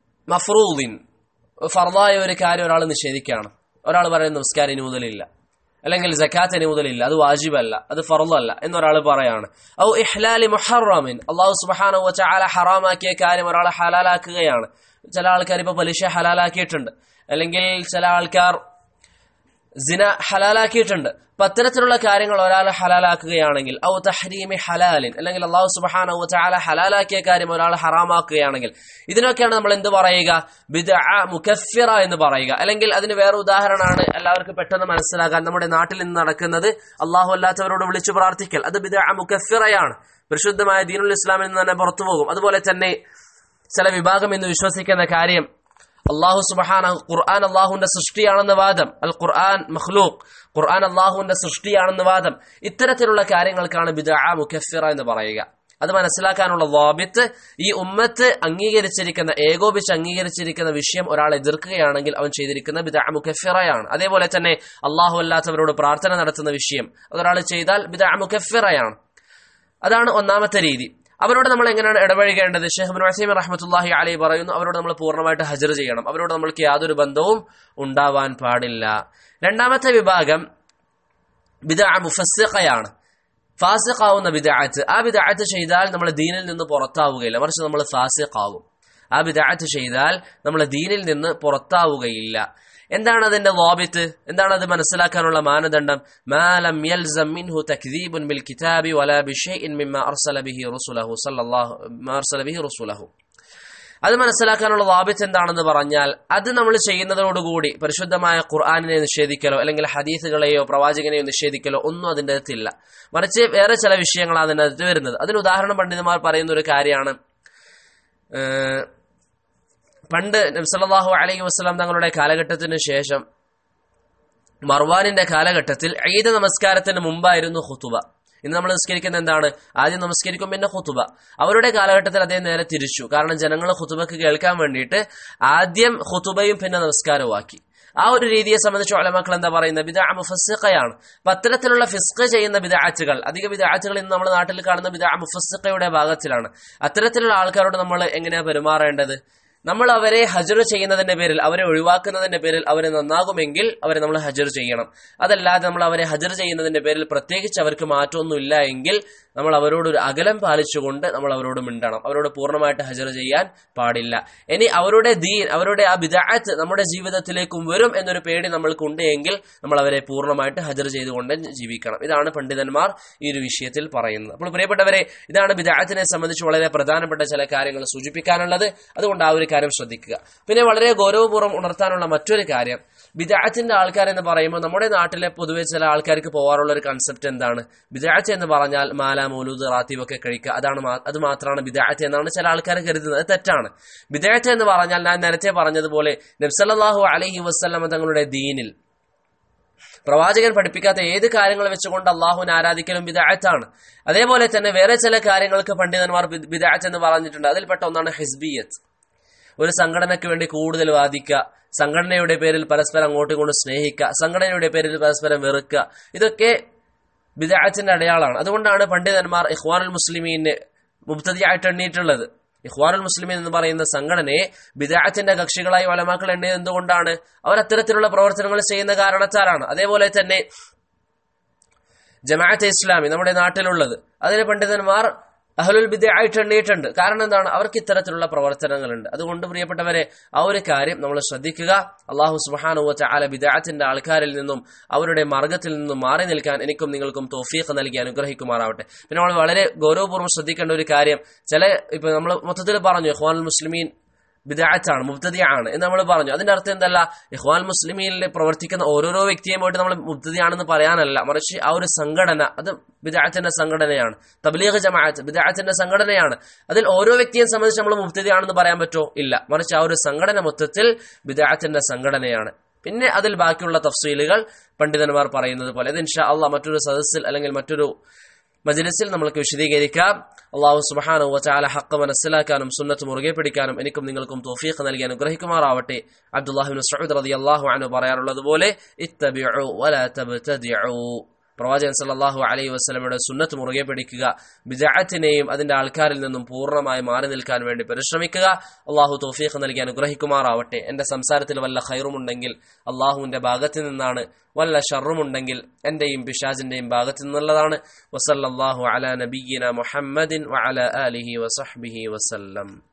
മഫ്റൂദിൻ ഫർദായ ഒരു കാര്യം ഒരാൾ നിഷേധിക്കുകയാണ് ഒരാൾ പറയുന്ന നമസ്കാരം ഇനി മുതലില്ല അല്ലെങ്കിൽ ജക്കാത്ത് ഇനി മുതലില്ല അത് വാജിബല്ല അത് ഫറലല്ല എന്നൊരാൾ പറയാണ് ഔ ഇഹ്ലാലി മുഹറമിൻ അള്ളാഹു സുബ്ഹാനഹു വതആല ഹറാമാക്കിയ കാര്യം ഒരാൾ ഹലാലാക്കുകയാണ് ചില ആൾക്കാർ ഇപ്പൊ പലിശ ഹലാലാക്കിയിട്ടുണ്ട് അല്ലെങ്കിൽ ചില ആൾക്കാർ സിന ഹലാലാക്കിയിട്ടുണ്ട് അപ്പൊ അത്തരത്തിലുള്ള കാര്യങ്ങൾ ഒരാൾ ഹലാലാക്കുകയാണെങ്കിൽ ഔ തഹരീമി ഹലാലിൻ അല്ലെങ്കിൽ അള്ളാഹു സുബാന ചാല ഹലാലാക്കിയ കാര്യം ഒരാൾ ഹറാമാക്കുകയാണെങ്കിൽ ഇതിനൊക്കെയാണ് നമ്മൾ എന്ത് പറയുക ബിദ മുക്കഫിറ എന്ന് പറയുക അല്ലെങ്കിൽ അതിന് വേറെ ഉദാഹരണമാണ് എല്ലാവർക്കും പെട്ടെന്ന് മനസ്സിലാക്കാൻ നമ്മുടെ നാട്ടിൽ നിന്ന് നടക്കുന്നത് അള്ളാഹു അല്ലാത്തവരോട് വിളിച്ചു പ്രാർത്ഥിക്കൽ അത് ബിദ മുക്കഫിറയാണ് പരിശുദ്ധമായ ദീനുൽ ഇസ്ലാമിൽ നിന്ന് തന്നെ പുറത്തു പോകും അതുപോലെ തന്നെ ചില വിഭാഗം എന്ന് വിശ്വസിക്കുന്ന കാര്യം അള്ളാഹു സുബഹാന ഖുർആൻ അള്ളാഹുവിന്റെ സൃഷ്ടിയാണെന്ന വാദം അൽ ഖുർആൻ മഖ്ലൂഖ് ഖുർആൻ അള്ളാഹുവിന്റെ സൃഷ്ടിയാണെന്ന വാദം ഇത്തരത്തിലുള്ള കാര്യങ്ങൾക്കാണ് ബിദാ മുഖഫിറ എന്ന് പറയുക അത് മനസ്സിലാക്കാനുള്ള വാബിത്ത് ഈ ഉമ്മത്ത് അംഗീകരിച്ചിരിക്കുന്ന ഏകോപിച്ച് അംഗീകരിച്ചിരിക്കുന്ന വിഷയം ഒരാൾ എതിർക്കുകയാണെങ്കിൽ അവൻ ചെയ്തിരിക്കുന്ന ബിദാ മുഖഫിറയാണ് അതേപോലെ തന്നെ അള്ളാഹു അല്ലാത്തവരോട് പ്രാർത്ഥന നടത്തുന്ന വിഷയം അതൊരാൾ ചെയ്താൽ ബിദാ മുഖഫിറയാണ് അതാണ് ഒന്നാമത്തെ രീതി അവരോട് നമ്മൾ എങ്ങനെയാണ് ഇടപഴകേണ്ടത് ഷെഹബുൻ വസീം റഹ്മത്തുല്ലാഹി അലൈ പറയുന്നു അവരോട് നമ്മൾ പൂർണ്ണമായിട്ട് ഹജർ ചെയ്യണം അവരോട് നമ്മൾക്ക് യാതൊരു ബന്ധവും ഉണ്ടാവാൻ പാടില്ല രണ്ടാമത്തെ വിഭാഗം ബിദ മുഫസ്സിഖയാണ് ഫാസിഖാവുന്ന ബിദാഅത്ത് ആ ബിദാഅത്ത് ചെയ്താൽ നമ്മൾ ദീനിൽ നിന്ന് പുറത്താവുകയില്ല മറിച്ച് നമ്മൾ ഫാസിഖാവും ആ ബിദാഅത്ത് ചെയ്താൽ നമ്മൾ ദീനിൽ നിന്ന് പുറത്താവുകയില്ല എന്താണ് അതിന്റെ ലോബിത്ത് എന്താണ് അത് മനസ്സിലാക്കാനുള്ള മാനദണ്ഡം മാലം യൽസം മിൻഹു തക്ദീബുൻ ബിൽ കിതാബി വലാ ബിഷൈഇൻ മിമ്മ അർസല ബിഹി റസൂലഹു സല്ലല്ലാഹു അർസല ബിഹി റസൂലഹു അത് മനസ്സിലാക്കാനുള്ള വാബിത്ത് എന്താണെന്ന് പറഞ്ഞാൽ അത് നമ്മൾ ചെയ്യുന്നതോടുകൂടി പരിശുദ്ധമായ ഖുർആാനിനെ നിഷേധിക്കലോ അല്ലെങ്കിൽ ഹദീസുകളെയോ പ്രവാചകനെയോ നിഷേധിക്കലോ ഒന്നും അതിൻ്റെ അകത്തില്ല മറിച്ച് വേറെ ചില വിഷയങ്ങളാണ് അതിൻ്റെ അകത്ത് വരുന്നത് അതിന് ഉദാഹരണം പണ്ഡിതന്മാർ പറയുന്ന ഒരു കാര്യമാണ് പണ്ട് നബ്സല്ലാഹു അലൈഹി വസ്ലാം തങ്ങളുടെ കാലഘട്ടത്തിന് ശേഷം മർവാനിന്റെ കാലഘട്ടത്തിൽ ഈദ് നമസ്കാരത്തിന് മുമ്പായിരുന്നു ഹുത്തുബ ഇന്ന് നമ്മൾ നിസ്കരിക്കുന്ന എന്താണ് ആദ്യം നമസ്കരിക്കും പിന്നെ ഹുത്തുബ അവരുടെ കാലഘട്ടത്തിൽ അദ്ദേഹം നേരെ തിരിച്ചു കാരണം ജനങ്ങൾ ഹുത്തുബക്ക് കേൾക്കാൻ വേണ്ടിയിട്ട് ആദ്യം ഹുത്തുബയും പിന്നെ നമസ്കാരവും ആക്കി ആ ഒരു രീതിയെ സംബന്ധിച്ച് ഒലമക്കൾ എന്താ പറയുന്നത് ബിദാ മുഫസ്സിഖയാണ് അപ്പൊ അത്തരത്തിലുള്ള ഫിസ്ക് ചെയ്യുന്ന ബിദാച്ചുകൾ അധിക ബിദാച്ചുകൾ ഇന്ന് നമ്മുടെ നാട്ടിൽ കാണുന്ന ബിദാ മുഫസ്സിഖയുടെ ഭാഗത്തിലാണ് അത്തരത്തിലുള്ള ആൾക്കാരോട് നമ്മൾ എങ്ങനെയാ പെരുമാറേണ്ടത് നമ്മൾ അവരെ ഹജർ ചെയ്യുന്നതിന്റെ പേരിൽ അവരെ ഒഴിവാക്കുന്നതിന്റെ പേരിൽ അവരെ നന്നാകുമെങ്കിൽ അവരെ നമ്മൾ ഹജർ ചെയ്യണം അതല്ലാതെ നമ്മൾ അവരെ ഹജർ ചെയ്യുന്നതിന്റെ പേരിൽ പ്രത്യേകിച്ച് അവർക്ക് മാറ്റമൊന്നും ഇല്ല എങ്കിൽ നമ്മൾ അവരോട് ഒരു അകലം പാലിച്ചുകൊണ്ട് നമ്മൾ അവരോട് മിണ്ടണം അവരോട് പൂർണ്ണമായിട്ട് ഹജർ ചെയ്യാൻ പാടില്ല ഇനി അവരുടെ ദീൻ അവരുടെ ആ ബിദാത്ത് നമ്മുടെ ജീവിതത്തിലേക്കും വരും എന്നൊരു പേടി നമ്മൾക്കുണ്ട് എങ്കിൽ നമ്മൾ അവരെ പൂർണ്ണമായിട്ട് ഹജർ ചെയ്തുകൊണ്ട് ജീവിക്കണം ഇതാണ് പണ്ഡിതന്മാർ ഈ ഒരു വിഷയത്തിൽ പറയുന്നത് അപ്പോൾ പ്രിയപ്പെട്ടവരെ ഇതാണ് ബിദാത്തിനെ സംബന്ധിച്ച് വളരെ പ്രധാനപ്പെട്ട ചില കാര്യങ്ങൾ സൂചിപ്പിക്കാനുള്ളത് അതുകൊണ്ട് ആ ഒരു കാര്യം ശ്രദ്ധിക്കുക പിന്നെ വളരെ ഗൗരവപൂർവ്വം ഉണർത്താനുള്ള മറ്റൊരു കാര്യം ബിദാത്തിന്റെ ആൾക്കാർ എന്ന് പറയുമ്പോൾ നമ്മുടെ നാട്ടിലെ പൊതുവെ ചില ആൾക്കാർക്ക് പോകാറുള്ള ഒരു കൺസെപ്റ്റ് എന്താണ് ബിദാറ്റ് എന്ന് പറഞ്ഞാൽ മാല മൗലൂദ് റാത്തീവ് ഒക്കെ കഴിക്കുക അതാണ് അത് മാത്രമാണ് ബിദാറ്റ് എന്നാണ് ചില ആൾക്കാർ കരുതുന്നത് അത് തെറ്റാണ് ബിദാറ്റ് എന്ന് പറഞ്ഞാൽ ഞാൻ നേരത്തെ പറഞ്ഞതുപോലെ നബ്സല്ലാഹു അലഹി വസ്ലമ തങ്ങളുടെ ദീനിൽ പ്രവാചകൻ പഠിപ്പിക്കാത്ത ഏത് കാര്യങ്ങൾ വെച്ചുകൊണ്ട് അള്ളാഹുവിനെ ആരാധിക്കലും ബിദായത്താണ് അതേപോലെ തന്നെ വേറെ ചില കാര്യങ്ങൾക്ക് പണ്ഡിതന്മാർ ബിദായത്ത് എന്ന് പറഞ്ഞിട്ടുണ്ട് അതിൽപ്പെട്ട ഒന്നാണ് ഹിസ്ബിയത്ത് ഒരു സംഘടനയ്ക്ക് വേണ്ടി കൂടുതൽ വാദിക്കുക സംഘടനയുടെ പേരിൽ പരസ്പരം അങ്ങോട്ടും ഇങ്ങോട്ടും സ്നേഹിക്കുക സംഘടനയുടെ പേരിൽ പരസ്പരം വെറുക്കുക ഇതൊക്കെ ബിദാഅത്തിന്റെ അടയാളാണ് അതുകൊണ്ടാണ് പണ്ഡിതന്മാർ ഇഖ്വാനുൽ മുസ്ലിമീനെ മുബ്തദിയായിട്ട് എണ്ണിയിട്ടുള്ളത് ഇഖ്വാനുൽ മുസ്ലിമീൻ എന്ന് പറയുന്ന സംഘടനയെ ബിദാഅത്തിന്റെ കക്ഷികളായി വലമാക്കൾ എണ്ണിയത് എന്തുകൊണ്ടാണ് അവർ അത്തരത്തിലുള്ള പ്രവർത്തനങ്ങൾ ചെയ്യുന്ന കാരണത്താലാണ് അതേപോലെ തന്നെ ജമാഅത്തെ ഇസ്ലാമി നമ്മുടെ നാട്ടിലുള്ളത് അതിന് പണ്ഡിതന്മാർ അഹ്ലുൽ ബിദായിട്ട് എണ്ണിയിട്ടുണ്ട് കാരണം എന്താണ് അവർക്ക് ഇത്തരത്തിലുള്ള പ്രവർത്തനങ്ങളുണ്ട് അതുകൊണ്ട് പ്രിയപ്പെട്ടവരെ ആ ഒരു കാര്യം നമ്മൾ ശ്രദ്ധിക്കുക അള്ളാഹു സുബാനുവച്ച ആല ബിദാത്തിന്റെ ആൾക്കാരിൽ നിന്നും അവരുടെ മാർഗത്തിൽ നിന്നും മാറി നിൽക്കാൻ എനിക്കും നിങ്ങൾക്കും തോഫീഖ് നൽകി അനുഗ്രഹിക്കുമാറാവട്ടെ പിന്നെ നമ്മൾ വളരെ ഗൗരവപൂർവ്വം ശ്രദ്ധിക്കേണ്ട ഒരു കാര്യം ചില ഇപ്പൊ നമ്മൾ മൊത്തത്തിൽ പറഞ്ഞു ഖ്വാൻ മുസ്ലിമീൻ ബിദാറ്റാണ് മുബ്തദിയാണ് എന്ന് നമ്മൾ പറഞ്ഞു അതിന്റെ അർത്ഥം എന്തല്ല ഇഹ്വാൻ മുസ്ലിമീനിൽ പ്രവർത്തിക്കുന്ന ഓരോരോ വ്യക്തിയും പോയിട്ട് നമ്മൾ മുബ്തദിയാണെന്ന് പറയാനല്ല മറിച്ച് ആ ഒരു സംഘടന അത് ബിദാത്തിന്റെ സംഘടനയാണ് തബ്ലീഗ് ജമാഅത്ത് ബിദാത്തിന്റെ സംഘടനയാണ് അതിൽ ഓരോ വ്യക്തിയെ സംബന്ധിച്ച് നമ്മൾ മുബ്തദിയാണെന്ന് പറയാൻ പറ്റുമോ ഇല്ല മറിച്ച് ആ ഒരു സംഘടന മൊത്തത്തിൽ ബിദാത്തിന്റെ സംഘടനയാണ് പിന്നെ അതിൽ ബാക്കിയുള്ള തഫ്സീലുകൾ പണ്ഡിതന്മാർ പറയുന്നത് പോലെ ഇത് ഇൻഷാ അള്ളാഹ് മറ്റൊരു സദസ്സിൽ അല്ലെങ്കിൽ മറ്റൊരു മജ്ലിസിൽ നമ്മൾക്ക് വിശദീകരിക്കാം അള്ളാഹു സുബഹാനു വചാല ഹക്ക് മനസ്സിലാക്കാനും സുന്നത്ത് മുറുകെ പിടിക്കാനും എനിക്കും നിങ്ങൾക്കും തോഫീഖ് നൽകി അനുഗ്രഹിക്കുമാറാവട്ടെ അബ്ദുല്ലാഹിബിൻ സഊദ് റളിയല്ലാഹു അൻഹു പറയാറുള്ളത് പോലെ ഇത്തബിഉ വലാ തബ്തദിഉ പ്രവാചകൻ സല്ലല്ലാഹു അലൈഹി വസല്ലമയുടെ സുന്നത്ത് മുറുകെ പിടിക്കുക ബിദഅത്തിനെയും അതിന്റെ ആൾക്കാരിൽ നിന്നും പൂർണ്ണമായി മാറി നിൽക്കാൻ വേണ്ടി പരിശ്രമിക്കുക അള്ളാഹു തൗഫീഖ് നൽകി അനുഗ്രഹിക്കുമാറാവട്ടെ എന്റെ സംസാരത്തിൽ വല്ല ഖൈറുമുണ്ടെങ്കിൽ അള്ളാഹുവിന്റെ ഭാഗത്ത് നിന്നാണ് വല്ല ഷറുമുണ്ടെങ്കിൽ എന്റെയും പിശാജിന്റെയും ഭാഗത്ത് നിന്നുള്ളതാണ് വസല്ലല്ലാഹു അലാ നബിയ്യിന മുഹമ്മദിൻ വഅല ആലിഹി വസഹ്ബിഹി വസല്ലം